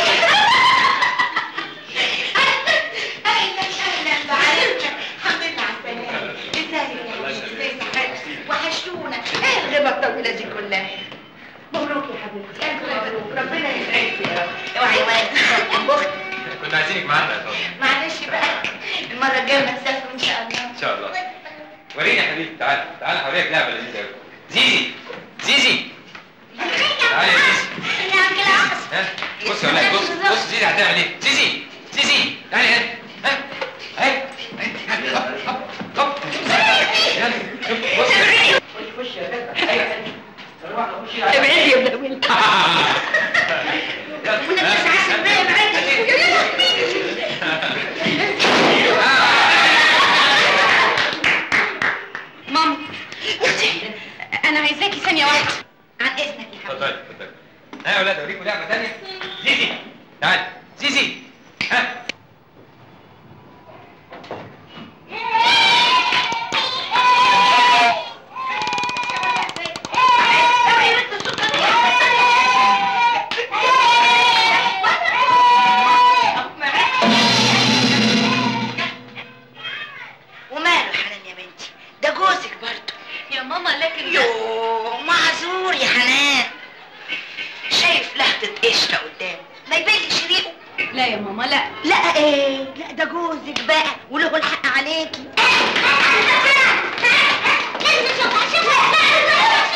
اهلا اهلا بعرفك الحمد لله على السلامة ازيك يا حبيبتي ازي صحتك وحشتونا ايه الغيبة الطويلة دي كلها مبروك يا حبيبتي الف مبروك ربنا يسعدك يا رب اوعي يا ولد بخت كنا عايزينك معانا يا طبعا معلش بقى المرة الجاية ما تسافروا ان شاء الله ان شاء الله وريني يا حبيبي تعالى تعالى هوريك لعبه لذيذه قوي زيزي زيزي تعالى يا زيزي ها بص يا ولاد بص بص زيزي هتعمل ايه زيزي زيزي تعالي هنا ها اهي اهي هوب هوب هوب يلا شوف بص خش يا فتحي ابعدي يا ابن ولد ونفس عسل بقى ابعدي ماما انا عايزاكي ثانيه واحده عن اذنك يا حبيبي اتفضلي اتفضلي ها يا ولاد اوريكم لعبه ثانيه زيزي تعالي زيزي ها وماله حنان يا بنتي ده جوزك برضه يا ماما لكن يوه معذور يا حنان شايف لهفة قشطة قدامه ما يبلش ريقه لا يا ماما لا لا ايه لا ده جوزك بقى وله الحق عليكي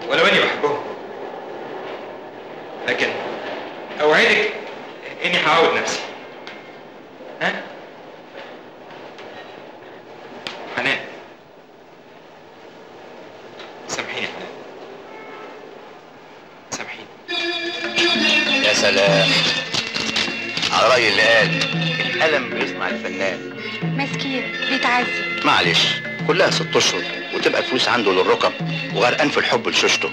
ولو اني بحبهم لكن اوعدك اني هعود نفسي ها حنان سامحيني يا حنان سامحيني يا سلام على رأي اللي قال الألم بيصنع الفنان مسكين بيتعذب معلش كلها ست اشهر وتبقى الفلوس عنده للركب وغرقان في الحب لشوشته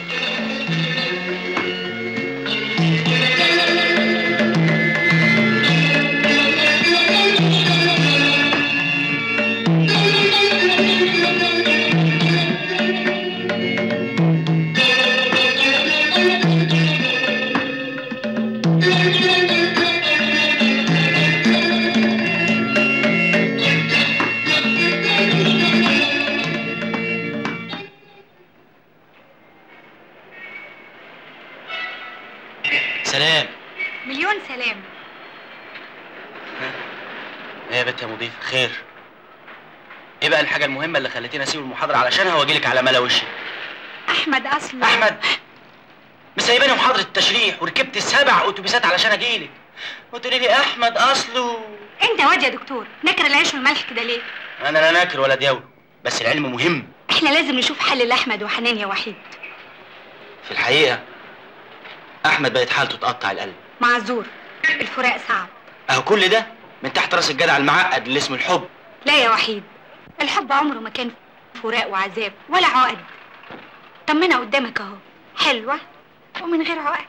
سلام مليون سلام ايه يا بنت يا مضيف خير ايه بقى الحاجه المهمه اللي خلتيني اسيب المحاضره علشانها واجيلك على ملا وشي احمد اصله احمد مسيباني محاضره التشريح وركبت سبع اتوبيسات علشان اجيلك وتقولي لي احمد اصله انت واد يا دكتور نكر العيش والملح كده ليه انا لا ناكر ولا دياول بس العلم مهم احنا لازم نشوف حل لاحمد وحنان يا وحيد في الحقيقه احمد بقت حالته تقطع القلب معذور الفراق صعب اهو كل ده من تحت راس الجدع المعقد اللي اسمه الحب لا يا وحيد الحب عمره ما كان فراق وعذاب ولا عقد طمنا قدامك اهو حلوة ومن غير عقد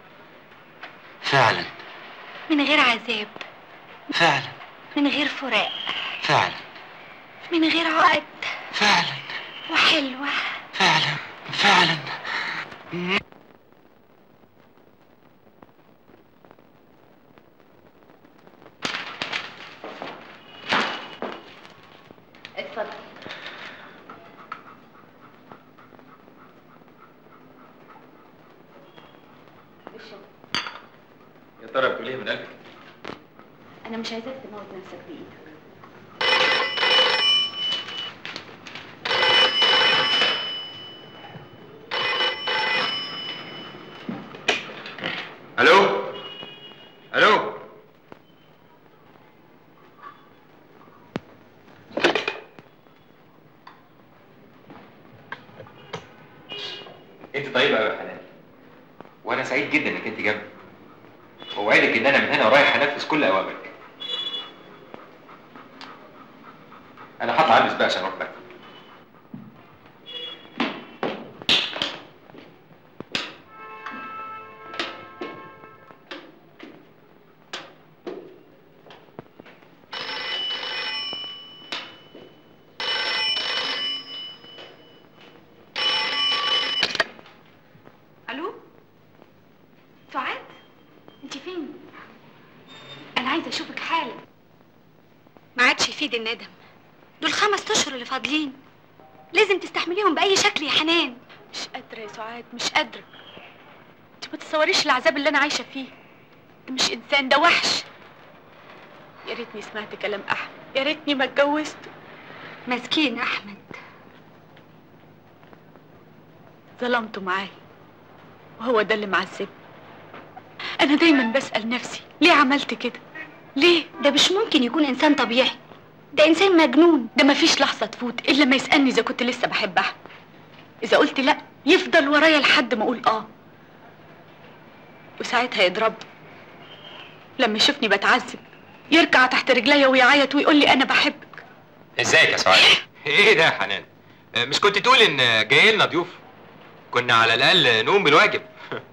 فعلا من غير عذاب فعلا من غير فراق فعلا من غير عقد فعلا وحلوة فعلا فعلا اتفضل يا ترى بتقول ايه من قلبك انا مش عايزاك تموت نفسك بايدك الو الو انت طيبه قوي يا حنان وانا سعيد جدا انك انت جنبي اوعدك ان انا من هنا ورايح هنفذ كل اوامرك انا هطلع البس بقى عشان اروح بقى الو سعاد انت فين انا عايزه اشوفك حالا ما عادش يفيد الندم دول خمس اشهر اللي فاضلين لازم تستحمليهم باي شكل يا حنان مش قادره يا سعاد مش قادره انت ما تتصوريش العذاب اللي انا عايشه فيه ده مش انسان ده وحش يا ريتني سمعت كلام احمد يا ريتني ما اتجوزت مسكين احمد ظلمته معايا وهو ده اللي معذبني انا دايما بسال نفسي ليه عملت كده ليه ده مش ممكن يكون انسان طبيعي ده انسان مجنون ده مفيش لحظه تفوت الا ما يسالني اذا كنت لسه بحبها اذا قلت لا يفضل ورايا لحد ما اقول اه وساعتها يضربني لما يشوفني بتعذب يركع تحت رجليا ويعيط ويقول لي انا بحبك ازيك يا سعاد ايه ده يا حنان آه، مش كنت تقول ان جاي لنا ضيوف كنا على الاقل نقوم بالواجب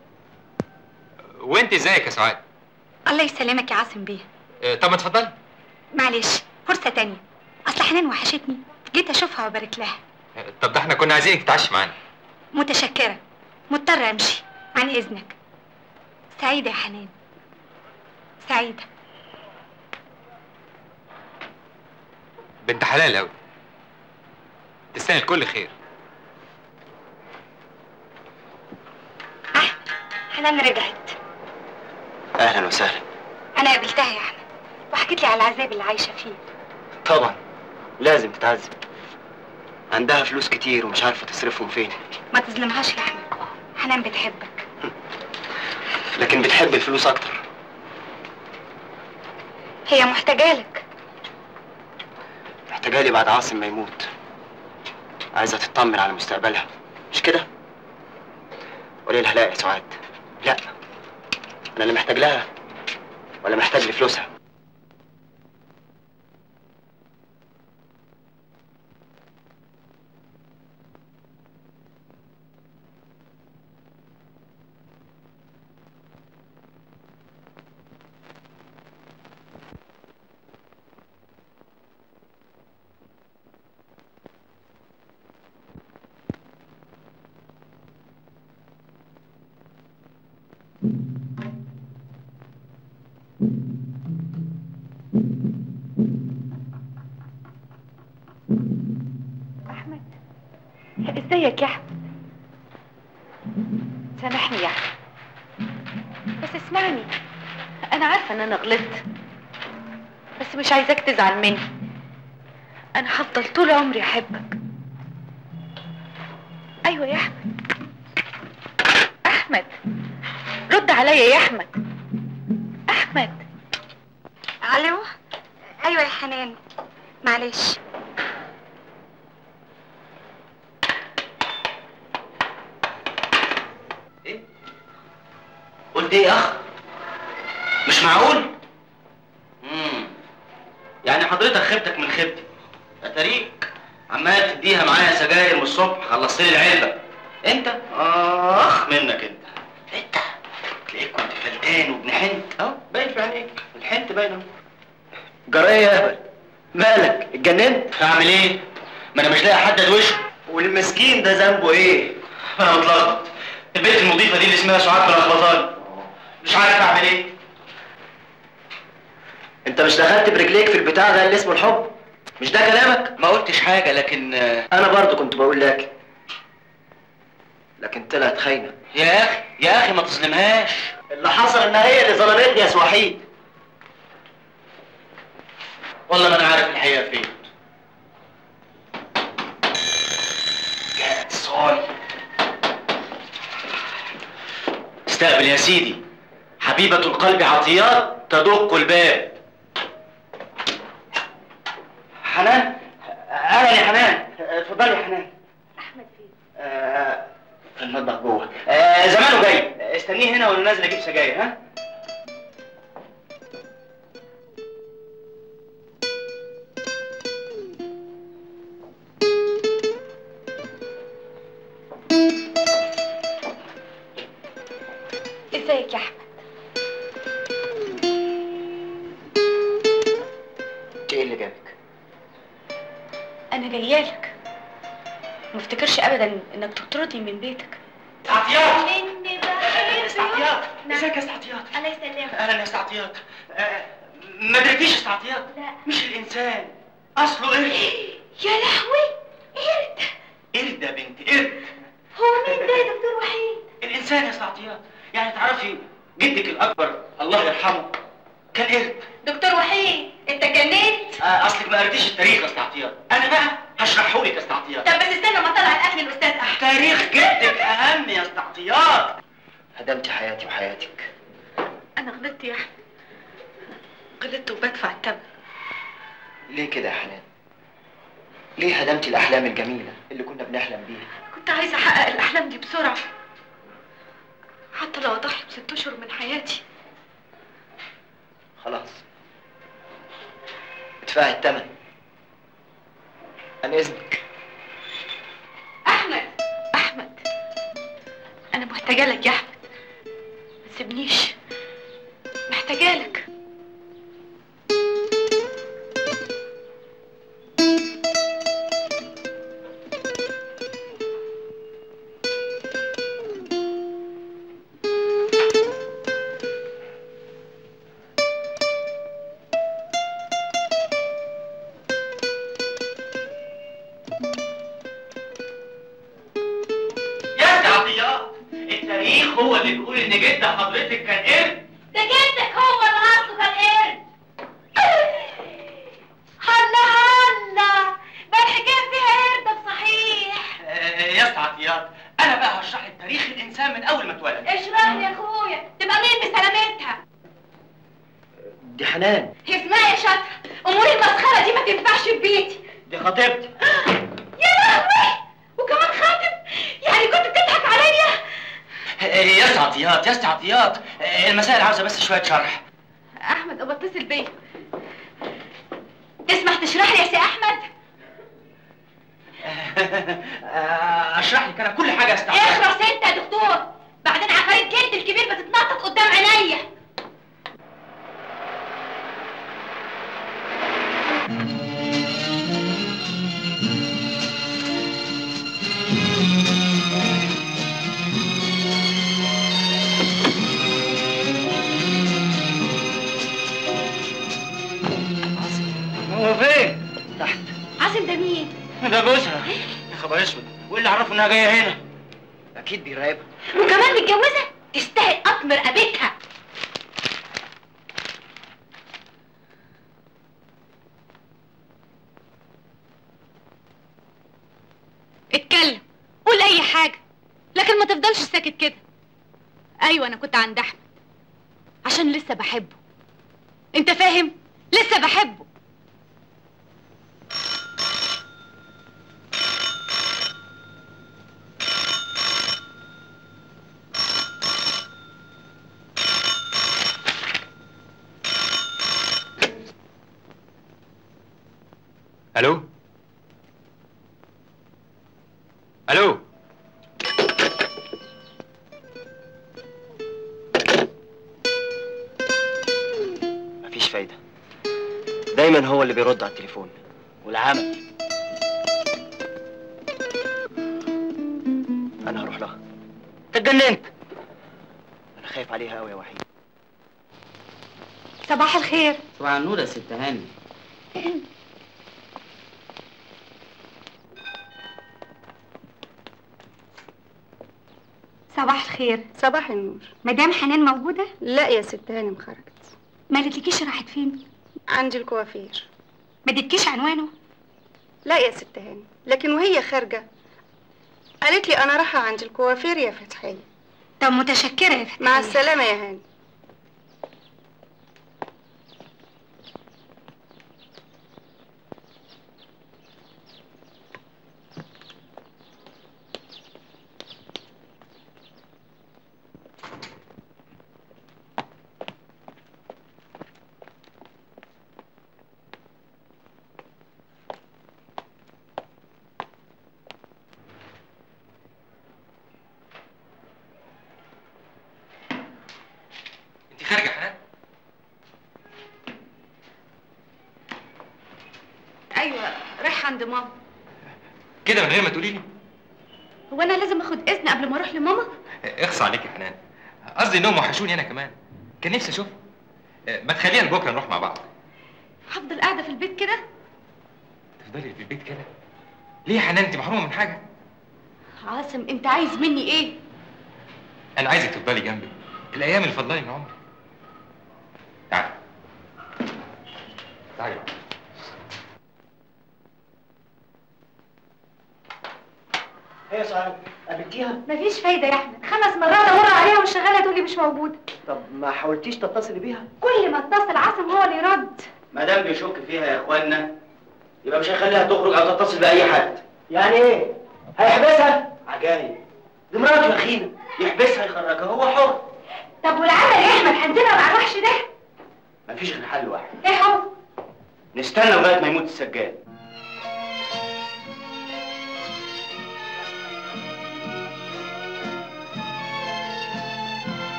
وانت ازيك يا سعاد الله يسلمك يا عاصم بيه آه، طب ما اتفضلي معلش فرصة تانية اصل حنان وحشتني جيت اشوفها وابارك لها آه، طب ده احنا كنا عايزينك تتعشي معانا متشكرة مضطرة امشي عن اذنك سعيدة يا حنان سعيدة بنت حلال قوي تستاهل كل خير حنان رجعت اهلا وسهلا انا قابلتها يا احمد وحكيت لي على العذاب اللي عايشة فيه طبعا لازم تتعذب عندها فلوس كتير ومش عارفه تصرفهم فين ما تظلمهاش يا احمد حنان بتحبك لكن بتحب الفلوس اكتر هي محتاجة لك محتاجة لي بعد عاصم ما يموت عايزة تطمن على مستقبلها مش كده؟ قولي لها لا يا سعاد لا أنا اللي محتاج لها ولا محتاج لفلوسها احمد ازيك يا احمد سامحني يا احمد بس اسمعني انا عارفه ان انا غلطت بس مش عايزاك تزعل مني انا هفضل طول عمري احبك ايوه يا احمد احمد رد عليا يا احمد احمد الو ايوه يا حنان معلش قلت ايه يا اخ مش معقول امم يعني حضرتك خيبتك من خيبتي اتاريك عمال تديها معايا سجاير من الصبح خلصت لي العلبه انت اخ منك انت انت تلاقيك كنت فلتان وابن حنت اهو باين في عينيك الحنت باين اهو جرايه يا هبل مالك اتجننت اعمل ايه ما انا مش لاقي حد ادوشه والمسكين ده ذنبه ايه انا متلخبط البنت المضيفه دي اللي اسمها سعاد ملخبطاني مش عارف اعمل ايه انت مش دخلت برجليك في البتاع ده اللي اسمه الحب مش ده كلامك ما قلتش حاجه لكن انا برضو كنت بقول لكن لكن طلعت خاينه يا اخي يا اخي ما تظلمهاش اللي حصل ان هي اللي ظلمتني يا سوحيد والله ما انا عارف الحقيقه فين يا اتصال استقبل يا سيدي حبيبة القلب عطيات تدق الباب حنان اهلا يا حنان اتفضلي يا حنان احمد فين آه، في المطبخ جوه آه، زمانه جاي استنيه هنا وانا نازل اجيب سجاير ها ازيك يا احمد انت ايه اللي جابك انا جايالك ما افتكرش ابدا انك تطردني من بيتك استعطيات مني بقى استعطيات ازيك يا استعطيات الله يسلمك اهلا يا استعطيات آه، ما دريتيش استعطيات لا مش الانسان اصله قرد يا لهوي قرد قرد يا بنت قرد هو مين ده يا دكتور وحيد الانسان يا استعطيات يعني تعرفي جدك الاكبر الله يرحمه كان قرد دكتور وحيد انت جننت آه، اصلك ما قريتيش التاريخ يا استعطيات انا بقى هشرحه لك يا استعطيات طب بس استنى ما طلع الاكل الاستاذ احمد تاريخ جدك اهم يا استعطيات هدمتي حياتي وحياتك انا غلطت يا احمد غلطت وبدفع الثمن ليه كده يا حنان ليه هدمتي الاحلام الجميله اللي كنا بنحلم بيها كنت عايزه احقق الاحلام دي بسرعه حتى لو اضحي بست اشهر من حياتي خلاص ادفعي الثمن عن اذنك احمد احمد انا محتاجه لك يا احمد ما تسيبنيش محتاجه لك يا استعطيات التاريخ هو اللي بيقول ان جد حضرتك كان قرد ده جدك هو اللي اصله كان قرد هلا هلا بقى الحكايه فيها قرد صحيح آه، يا استعطيات انا انا بقى هشرح لك تاريخ الانسان من اول ما اتولد اشرح لي يا اخويا تبقى مين بسلامتها دي حنان هي اسمها يا شاطره امور المسخره دي ما تنفعش في بيتي دي خطيبتي يا لهوي وكمان خاطب يعني كنت بتضحك عليا يا اسطى عطيات يا اسطى عطيات المسائل عاوزه بس شويه شرح احمد ابقى اتصل بيا تسمح تشرح لي يا سي احمد اشرح لك انا كل حاجه يا اسطى اخرس انت يا دكتور بعدين عفاريت جلد الكبير بتتنطط قدام عينيا هو فين؟ تحت عاصم ده مين ده جوزها يا خبر اسود وايه اللي عرفه انها جايه هنا؟ اكيد بيراقبها وكمان متجوزه تستاهل قطم رقبتها اتكلم قول اي حاجه لكن ما تفضلش ساكت كده ايوه انا كنت عند احمد عشان لسه بحبه انت فاهم لسه بحبه الو الو مفيش فايدة دايما هو اللي بيرد على التليفون والعمل انا هروح لها اتجننت انا خايف عليها قوي يا وحيد صباح الخير صباح النور يا ست هاني صباح الخير صباح النور مدام حنان موجوده لا يا ست هانم خرجت ما قالتلكيش راحت فين عند الكوافير ما اديتكيش عنوانه لا يا ست هانم لكن وهي خارجة قالت لي أنا رايحة عند الكوافير يا فتحية طب متشكره يا فتحية مع السلامة يا هاني انت خارجه يا حنان ايوه رايحه عند ماما كده من غير ما تقولي لي هو انا لازم اخد اذن قبل ما اروح لماما اخص عليك يا حنان قصدي انهم وحشوني انا كمان كان نفسي اشوفهم ما تخلينا بكره نروح مع بعض هفضل قاعده في البيت كده تفضلي في البيت كده ليه يا حنان انت محرومه من حاجه عاصم انت عايز مني ايه انا عايزك تفضلي جنبي الايام اللي فضلاني من عمري تعالي تعالي هي سعاد قابلتيها مفيش فايده يا احمد خمس مرات امر عليها والشغاله تقول لي مش موجوده طب ما حاولتيش تتصلي بيها كل ما اتصل عاصم هو اللي يرد ما دام بيشك فيها يا اخوانا يبقى مش هيخليها تخرج او تتصل باي حد يعني ايه هيحبسها عجايب دي مراته يا اخينا يحبسها يخرجها هو حر طب والعمل يا احمد هنزلها مع الوحش ده مفيش غير حل واحد ايه هو نستنى لغايه ما يموت السجاد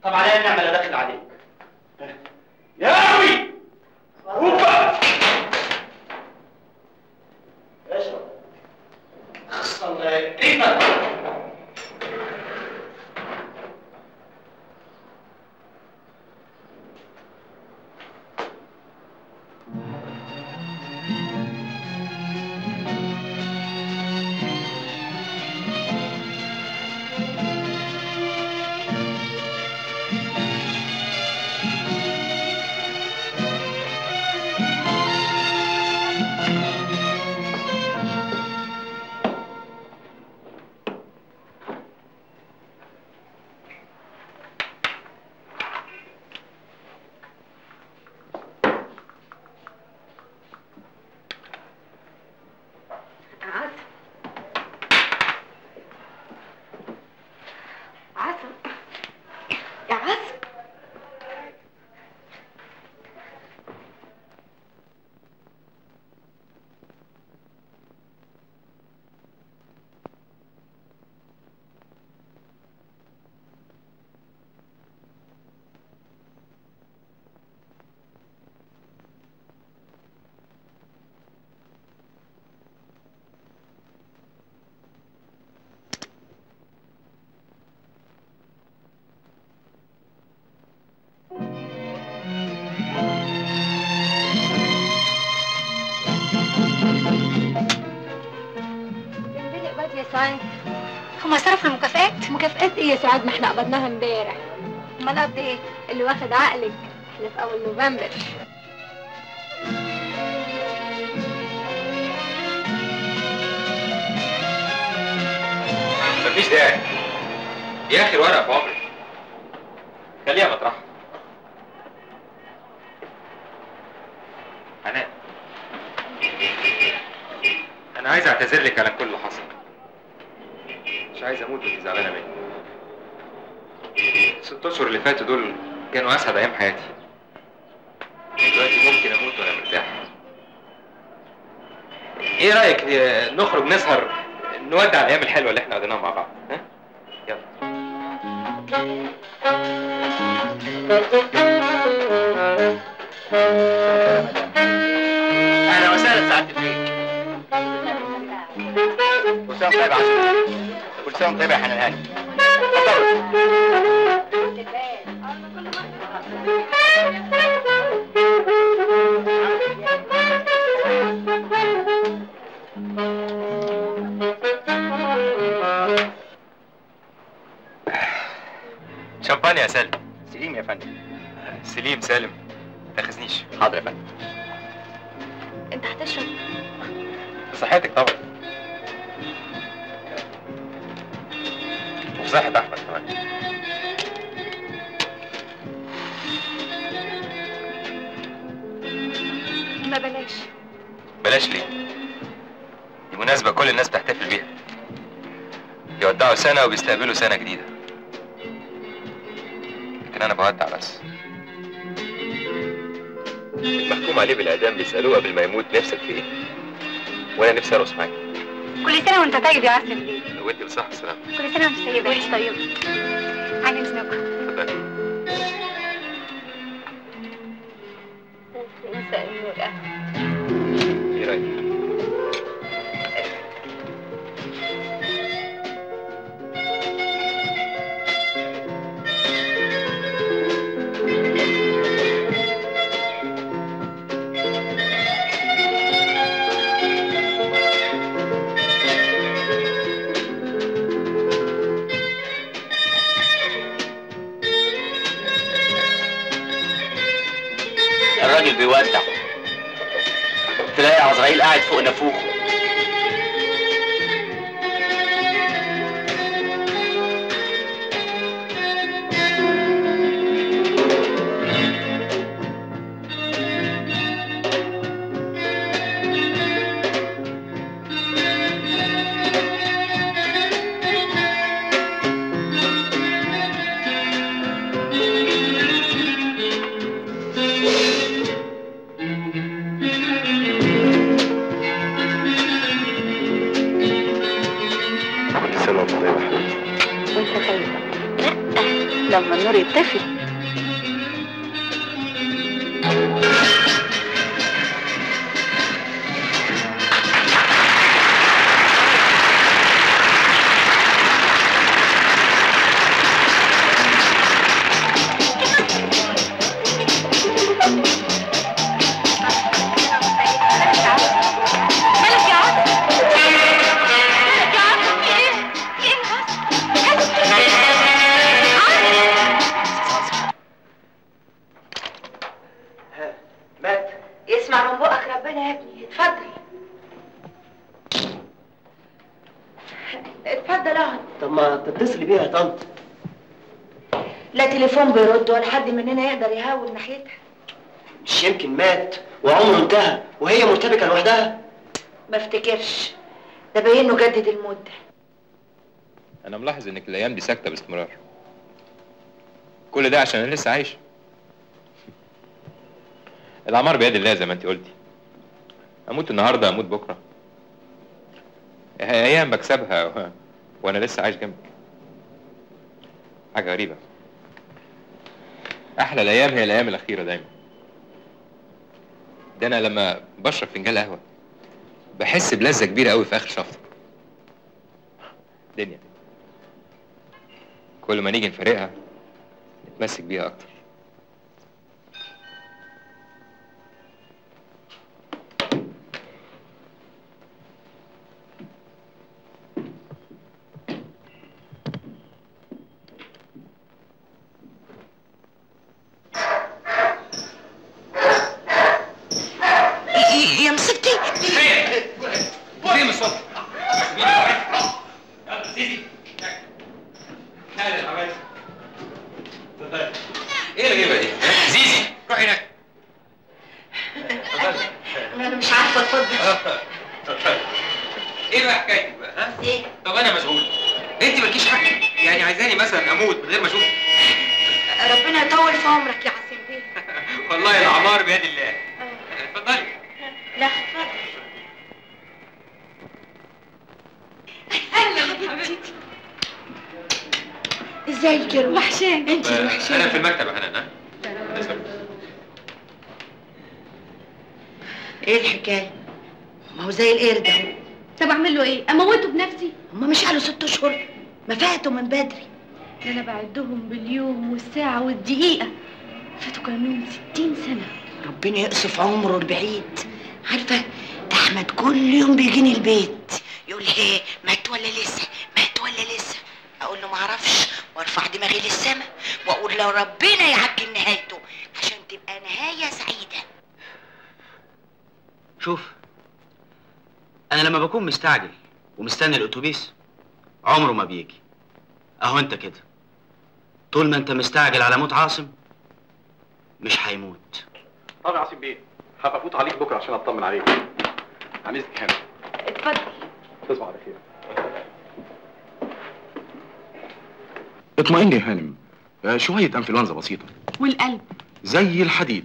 طب عليا النعمه لا داخل عليك يا قوي اوبا اشرب اصلا ايه عاصم عاصم يا عاصم بقى يا سعاد هما صرفوا المكافآت مكافآت ايه يا سعاد ما احنا قبضناها امبارح امال قبض ايه اللي واخد عقلك احنا في اول نوفمبر مفيش داعي دي اخر ورقه في عمري خليها مطرحها حنان انا عايز اعتذر لك على كل اللي حصل مش عايز اموت وانت زعلانه مني الست اشهر اللي فاتوا دول كانوا اسعد ايام حياتي دلوقتي ممكن اموت وانا مرتاح ايه رايك آه، نخرج نسهر نودع الايام الحلوه اللي احنا قضيناها مع بعض ها يلا اهلا وسهلا سعاده البيت كل سنه وانت طيب يا عسل كل سنه وانت طيب يا حنان هاني شمبانيا يا سالم سليم يا فندم سليم سالم ما تاخذنيش حاضر يا فندم انت هتشرب بصحتك طبعا وفي صحة أحمد كمان ما بلاش بلاش ليه دي مناسبة كل الناس بتحتفل بيها يودعوا سنة وبيستقبلوا سنة جديدة لكن أنا بودع بس المحكوم عليه بالإعدام بيسألوه قبل ما يموت نفسك في إيه؟ وأنا نفسي أرقص معاك كل سنه وانت طيب يا عسل بيه وأنت بصحة وسلامة كل سنه وانت طيبه وانت طيبه عن اذنكم اتفضلي مساء النور إيه رأيك؟ الراجل بيودع تلاقي عزرائيل قاعد فوق نافوخه عرفت مالك يا عاطف مالك يا عاطف في ايه؟ في ايه مات اسمع من بقك ربنا يا ابني اتفضل اتفضل اقعد طب ما تتصلي بيها يا طنط لا تليفون بيرد ولا حد مننا يقدر يهاول ناحيتها مش يمكن مات وعمره انتهى وهي مرتبكه لوحدها ما افتكرش ده باين له جدد المده انا ملاحظ انك الايام دي ساكته باستمرار كل ده عشان انا لسه عايش الاعمار بيد الله زي ما انت قلتي اموت النهارده اموت بكره هي ايام بكسبها و... وانا لسه عايش جنبك حاجه غريبه احلى الايام هي الايام الاخيره دايما ده انا لما بشرب فنجان قهوه بحس بلذه كبيره قوي في اخر شفطه دنيا كل ما نيجي نفارقها نتمسك بيها اكتر يا مسكتي فين الصبح؟ يلا زيزي تعالى يا حبايبي اتفضلي. ايه الغيبه دي؟ زيزي روح هناك انا مش عارفه اتفضل ايه بقى حكايتك بقى ها؟ ايه؟ طب انا مشغول انت مالكيش حق يعني عايزاني مثلا اموت من غير ما اشوف ربنا يطول في عمرك يا عاصم بيه والله الاعمار بيد الله اتفضلي لا اتفضل اهلا حبيبتي ازيك يا روح وحشان انت اللي انا وحشان في المكتب يا حنان ها؟ ايه الحكايه ما هو زي القرد اهو طب اعمل له ايه؟ اموته بنفسي؟ هما مش قالوا ست اشهر ما فاتوا من بدري ده انا بعدهم باليوم والساعة والدقيقة فاتوا كانوا 60 سنة ربنا يقصف عمره البعيد عارفه ده احمد كل يوم بيجيني البيت يقول لي ايه مات ولا لسه مات ولا لسه اقول له ما اعرفش وارفع دماغي للسما واقول لو ربنا يعجل نهايته عشان تبقى نهايه سعيده شوف انا لما بكون مستعجل ومستني الاتوبيس عمره ما بيجي اهو انت كده طول ما انت مستعجل على موت عاصم مش هيموت طب يا عاصم بيه هبقى افوت عليك بكره عشان اطمن عليك عن اذنك هنا اتفضل تصبح على خير اطمئني يا هانم آه، شوية انفلونزا بسيطة والقلب زي الحديد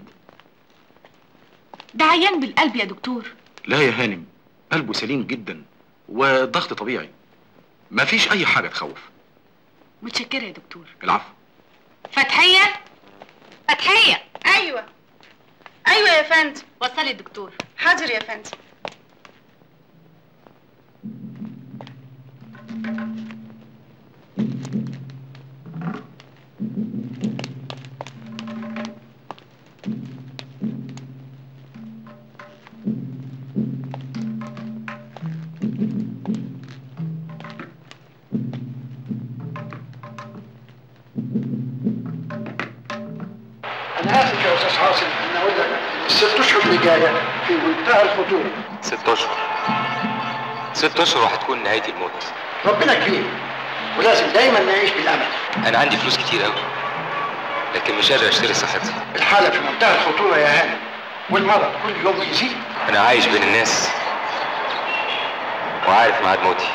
ده عيان بالقلب يا دكتور لا يا هانم قلبه سليم جدا والضغط طبيعي مفيش أي حاجة تخوف متشكرة يا دكتور العفو فتحية فتحية ايوه ايوه يا فندم وصلي الدكتور حاضر يا فندم انا اسف يا استاذ عاصم ان اقول لك إن الست اشهر اللي جايه في منتهى الخطوره ست اشهر ست اشهر وهتكون نهايه الموت ربنا كريم ولازم دايما نعيش بالامل انا عندي فلوس كتير قوي لكن مش قادر اشتري صحتي الحاله في منتهى الخطوره يا هانم والمرض كل يوم بيزيد انا عايش بين الناس وعارف ميعاد موتي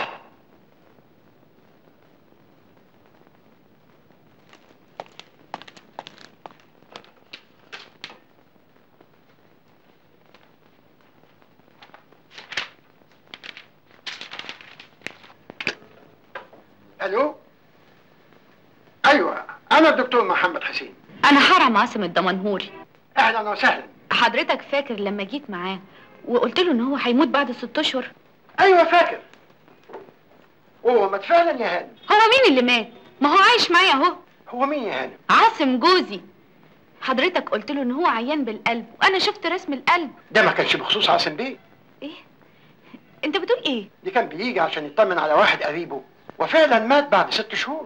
الو ايوه انا دكتور محمد حسين انا حرم عاصم الدمنهوري اهلا وسهلا حضرتك فاكر لما جيت معاه وقلت له ان هو هيموت بعد ست اشهر ايوه فاكر هو مات فعلا يا هانم هو مين اللي مات ما هو عايش معايا اهو هو مين يا هانم عاصم جوزي حضرتك قلت له ان هو عيان بالقلب وانا شفت رسم القلب ده ما كانش بخصوص عاصم بيه انت بتقول ايه دي كان بيجي عشان يطمن على واحد قريبه وفعلا مات بعد ست شهور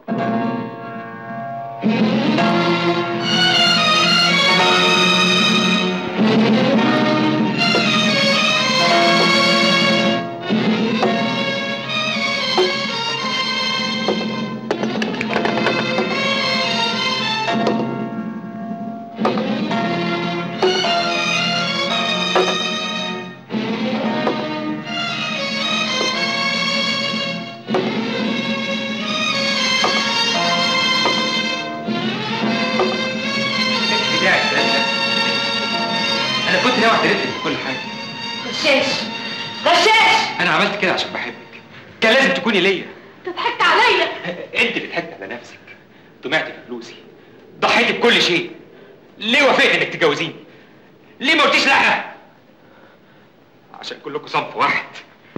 بتاعك ده انا كنت ناوي اعترف لك بكل حاجه غشاش غشاش انا عملت كده عشان بحبك كان لازم تكوني ليا انت ضحكت عليا انت اللي ضحكت على نفسك طمعت في فلوسي ضحيتي بكل شيء ليه وافقت انك تتجوزيني ليه ما قلتيش لا عشان كلكم صنف واحد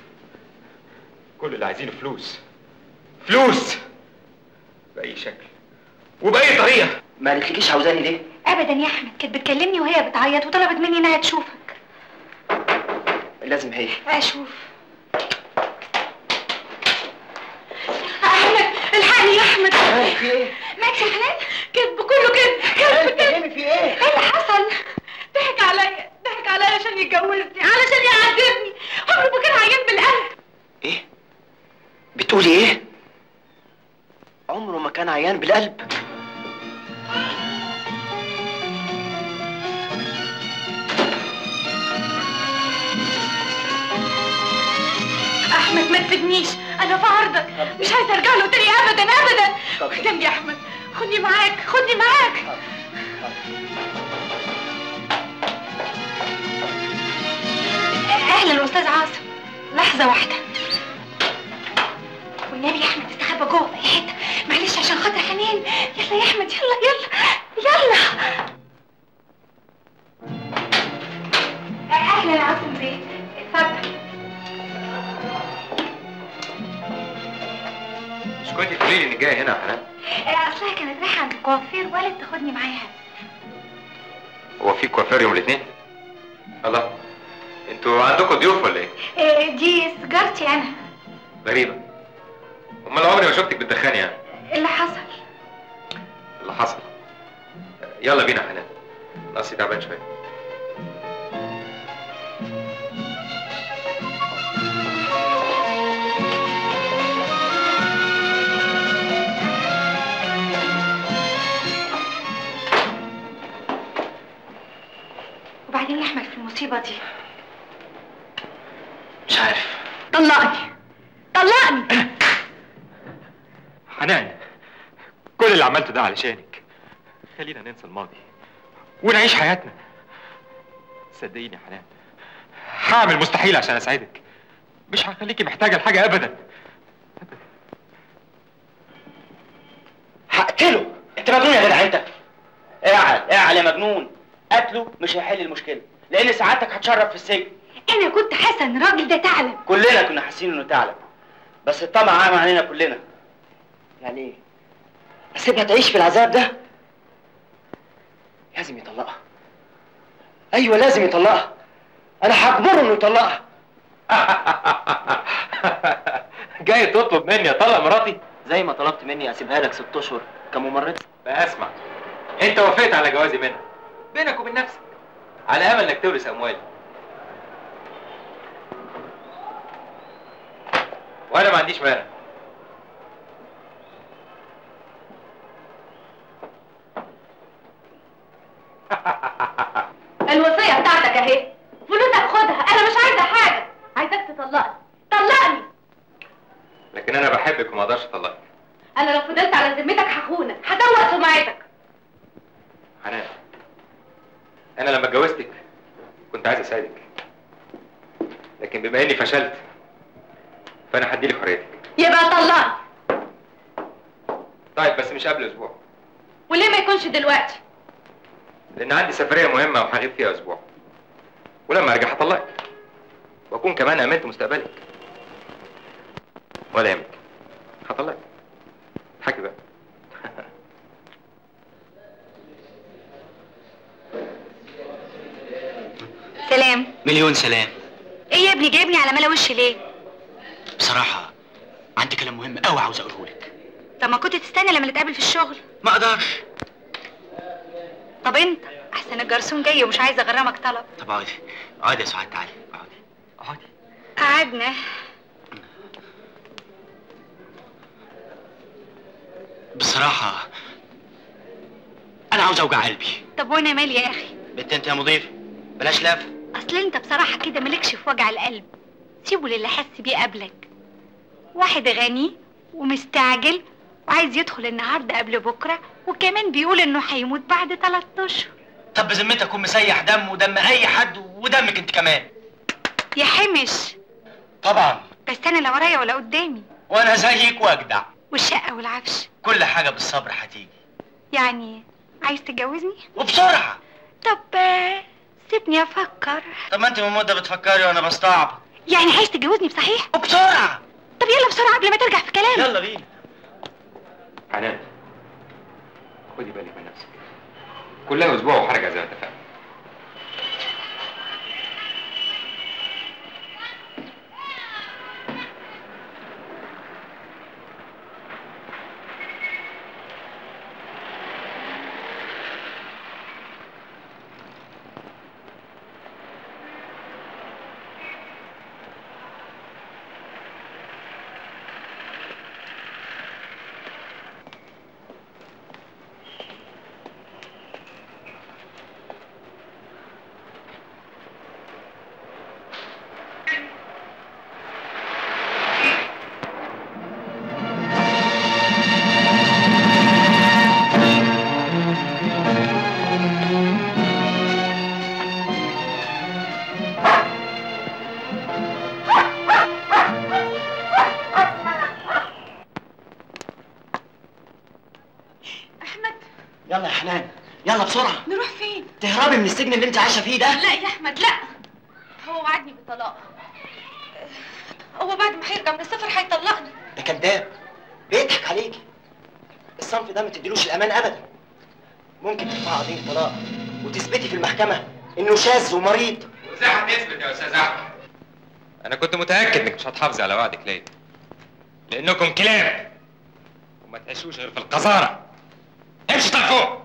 كل اللي عايزينه فلوس فلوس باي شكل وباي طريقه ما قالتلكيش عاوزاني ليه؟ ابدا يا احمد كانت بتكلمني وهي بتعيط وطلبت مني انها تشوفك لازم هي اشوف احمد الحقني يا احمد في ايه؟ مات يا حنان كذب كله كذب كذب كذب في ايه؟ ايه اللي حصل؟ ضحك عليا ضحك عليا عشان يتجوزني علشان يعذبني عمره ما كان عيان بالقلب بتقولي ايه؟ عمره ما كان عيان بالقلب احمد ما تسيبنيش انا في عرضك مش عايزه ارجع له تاني ابدا ابدا قدام يا احمد خدني معاك خدني معاك اهلا استاذ عاصم لحظه واحده والنبي يا احمد استخبى جوه في اي حته معلش عشان خاطر حنين يلا يا احمد يلا يلا يلا اهلا يا عاصم بيه اتفضل مش كنت تقولي لي انك جايه هنا يا حنان آه، اصلها كانت رايحه عند الكوافير وقالت تاخدني معاها هو في كوافير يوم الاثنين الله انتوا عندكم ضيوف ولا ايه آه، دي سيجارتي انا غريبه امال عمري ما شفتك بتدخني يعني اللي حصل اللي حصل يلا بينا يا حنان ناقصي تعبان شويه وبعدين يا احمد في المصيبه دي مش عارف طلقني طلقني حنان كل اللي عملته ده علشانك خلينا ننسى الماضي ونعيش حياتنا صدقيني يا حنان هعمل مستحيل عشان اسعدك مش هخليكي محتاجه لحاجه ابدا هقتله انت مجنون يا جدع انت اعل اعل يا مجنون قتله مش هيحل المشكله لان سعادتك هتشرف في السجن انا كنت حاسه ان الراجل ده ثعلب كلنا كنا حاسين انه ثعلب بس الطمع عام علينا كلنا يعني ايه؟ اسيبها تعيش في العذاب ده؟ لازم يطلقها ايوه لازم يطلقها انا هجبره انه يطلقها جاي تطلب مني اطلق مراتي زي ما طلبت مني اسيبها لك ست اشهر كممرضة بقى اسمع انت وافقت على جوازي منها بينك وبين نفسك على امل انك تورث اموالي وانا ما عنديش مانع الوصيه بتاعتك اهي فلوسك خدها انا مش عايزه حاجه عايزاك تطلقني طلقني لكن انا بحبك وما اقدرش اطلقك انا لو فضلت على ذمتك هخونك هدوق سمعتك حنان انا لما اتجوزتك كنت عايز اساعدك لكن بما اني فشلت فانا هديلك حريتك يبقى طلقني طيب بس مش قبل اسبوع وليه ما يكونش دلوقتي لان عندي سفريه مهمه وهغيب فيها اسبوع ولما ارجع هطلقك واكون كمان امنت مستقبلك ولا يهمك هطلقك حكي بقى سلام مليون سلام ايه يا ابني جايبني على ملا وشي ليه بصراحة عندي كلام مهم قوي عاوز اقوله لك طب ما كنت تستنى لما نتقابل في الشغل ما اقدرش طب انت احسن الجرسون جاي ومش عايزه اغرمك طلب طب اقعدي اقعدي يا سعاد تعالي اقعدي اقعدي قعدنا بصراحة انا عاوز اوجع قلبي طب وانا مالي يا اخي بنت انت يا مضيف بلاش لف اصل انت بصراحه كده مالكش في وجع القلب سيبه للي حس بيه قبلك واحد غني ومستعجل وعايز يدخل النهارده قبل بكره وكمان بيقول انه هيموت بعد ثلاث اشهر طب بذمتك اكون مسيح دم ودم اي حد ودمك انت كمان يا حمش طبعا بس انا لا ورايا ولا قدامي وانا زيك واجدع والشقه والعفش كل حاجة بالصبر هتيجي يعني عايز تتجوزني وبسرعة طب آه، سيبني افكر طب ما انت من مدة بتفكري وانا بستعبط يعني عايز تتجوزني بصحيح وبسرعة طب يلا بسرعه قبل ما ترجع في كلامك يلا بينا حنان خدي بالك من نفسك كلها اسبوع وهرجع زي ما اتفقنا احمد يلا يا حنان يلا بسرعة نروح فين تهربي من السجن اللي انت عايشة فيه ده لا يا احمد لا هو وعدني بالطلاق هو بعد ما هيرجع من السفر هيطلقني ده كذاب بيضحك عليكي الصنف ده ما تديلوش الامان ابدا ممكن ترفع قضية طلاق وتثبتي في المحكمة انه شاذ ومريض وازاي هتثبت يا استاذ احمد انا كنت متاكد انك مش هتحافظي على وعدك ليا لانكم كلاب وما تعيشوش غير في القذاره امشي طلع فوق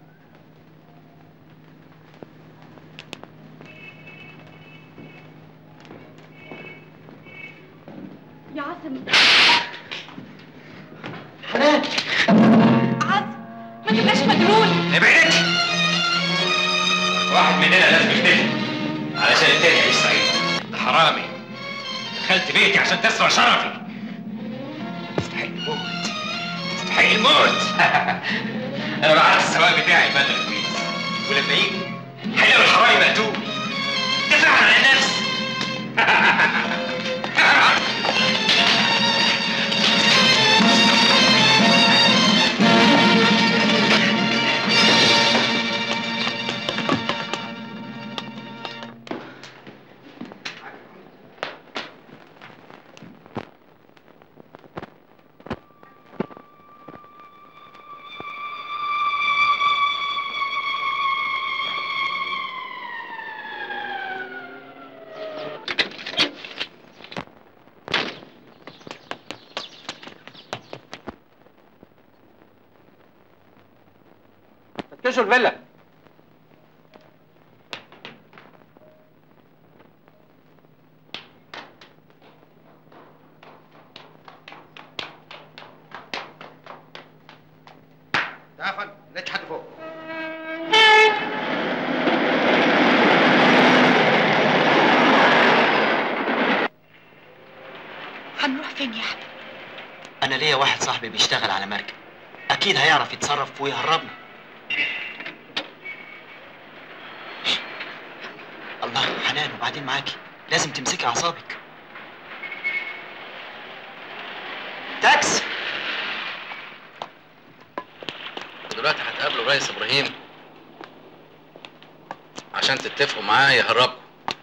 يا عاصم حنان عاصم ما تبقاش مجنون ابعدك واحد مننا لازم يختفي علشان التاني يعيش سعيد ده حرامي دخلت بيتي عشان تسرق شرفي تستحق الموت تستحق الموت انا بعرف السواق بتاعي بدل كويس ولما يجي هيلاقي الحرامي مقتول دفع عن النفس فتشوا الفيلا تعال يا فندم لقيت حد فوق هنروح فين يا احمد انا ليا واحد صاحبي بيشتغل على مركب اكيد هيعرف يتصرف ويهربنا الله حنان وبعدين معاكي لازم تمسكي اعصابك تاكس ودلوقتي هتقابله للريس ابراهيم عشان تتفقوا معاه يهربكم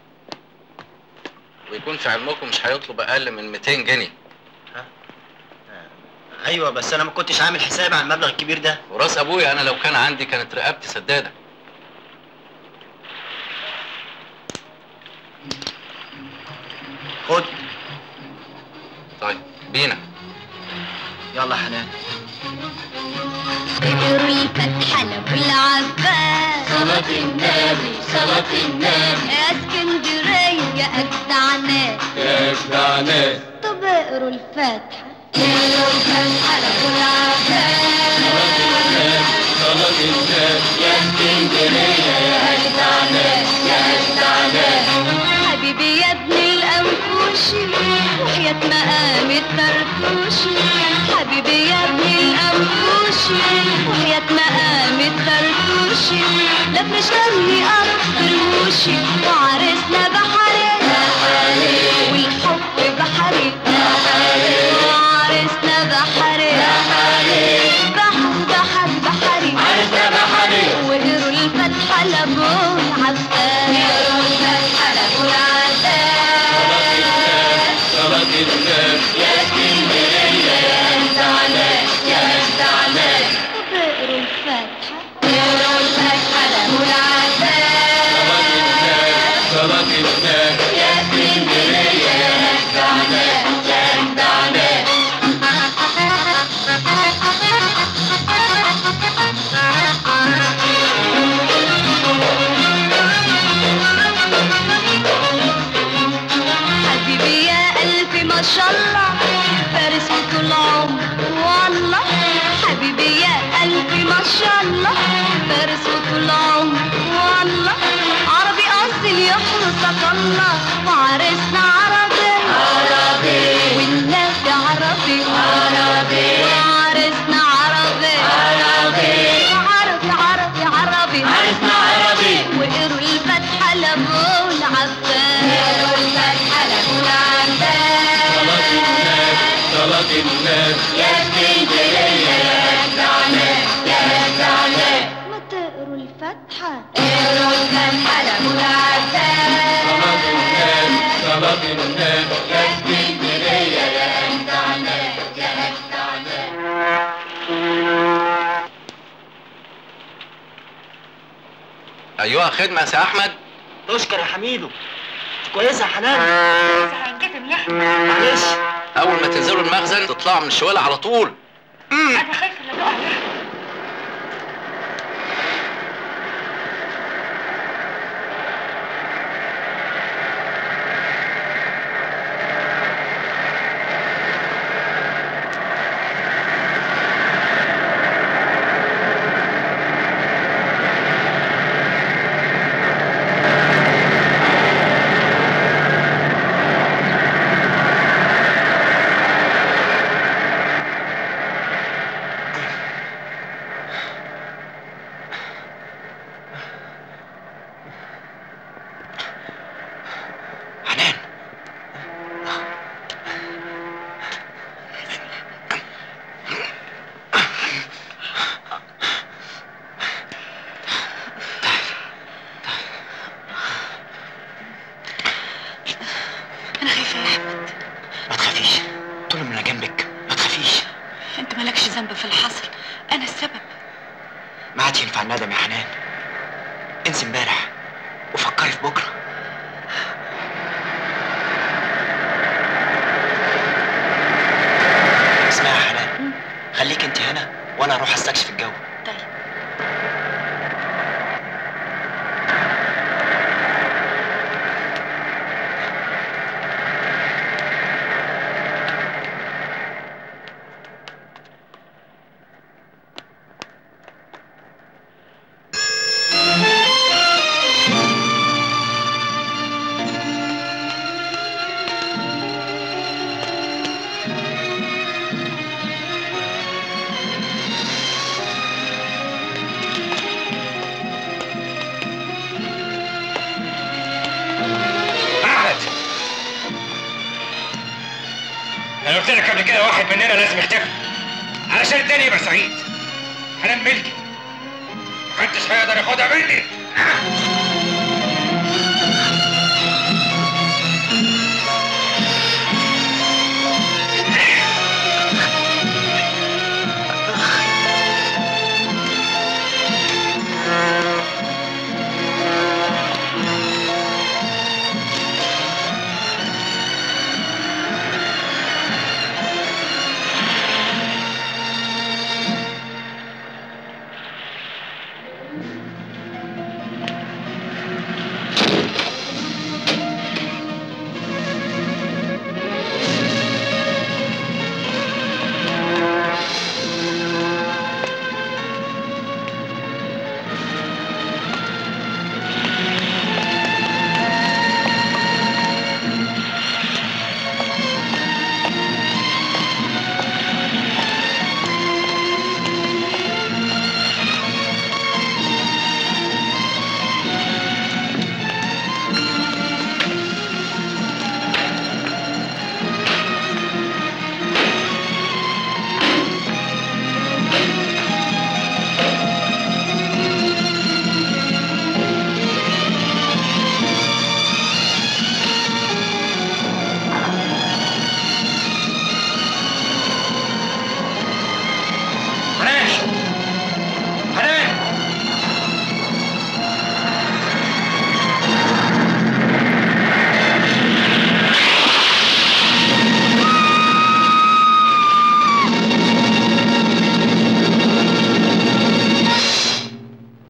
ويكون في علمكم مش هيطلب اقل من 200 جنيه ايوه بس انا ما كنتش عامل حساب على المبلغ الكبير ده وراس ابويا انا لو كان عندي كانت رقبتي سداده خد طيب بينا يلا يا حنان فكر الفتحة لأبو العباس صلاة النبي صلاة النبي يا اسكندرية يا أجدع ناس يا أجدع ناس طب اقروا الفاتحة اقروا الفاتحة لأبو العباس صلاة الناس يا اسكندرية يا أجدع ناس يا أجدع ناس حبيبي يا ابن الأنفوشي وحياة مقام الترتوشي حبيبي يا ابن الأنفوشي وحياة مقام الترتوشي لا بنشتري أرض فروشي وعرسنا بحري والحب بحري وعرسنا بحري بحر بحر بحري عرسنا بحري وقروا الفتحة لأبو العباس قروا الفتحة لأبو العباس صلاة الناس يا اسكندرية يا أجدع ناس يا أجدع ناس طب اقروا الفاتحة اقروا الفاتحة لأبو العباس صلاة الناس يا اسكندرية يا أجدع ناس يا أجدع ناس حبيبي يا قلبي ما شاء الله فارس طول عمر والله حبيبي يا قلبي ما شاء الله فارس طول عمر والله عربي اصيل يحرسك الله وعرسنا عربي عربي والنبي عربي عربي وعرسنا عربي عربي عربي عربي عربي عرسنا عربي وقروا الفتحة لأبو العباس قروا الفتحة لأبو العباس صلاة الناس يا اسكندرية يا أجدع ناس يا أجدع ناس ما تقروا الفتحة اقروا الفتحة لأبو العباس صلاة الناس يا اسكندرية يا أجدع ناس يا أجدع ناس ايوه خدمه يا سي احمد تشكر يا حميدو كويسه يا حنان هنكتم لحم معلش اول ما تنزلوا المخزن تطلعوا من الشوالة على طول انا خايفه لا تقع لحم انا خايفه يا احمد ما تخافيش طول ما انا جنبك ما تخافيش انت مالكش ذنب في اللي حصل انا السبب ما عادش ينفع الندم يا حنان انسي امبارح وفكري في بكره اسمعي يا حنان خليك انت هنا وانا اروح استكشف الجو طيب احمد انا قلت لك قبل كده واحد مننا لازم يختفي علشان التاني يبقى سعيد حنان ملكي محدش هيقدر ياخدها مني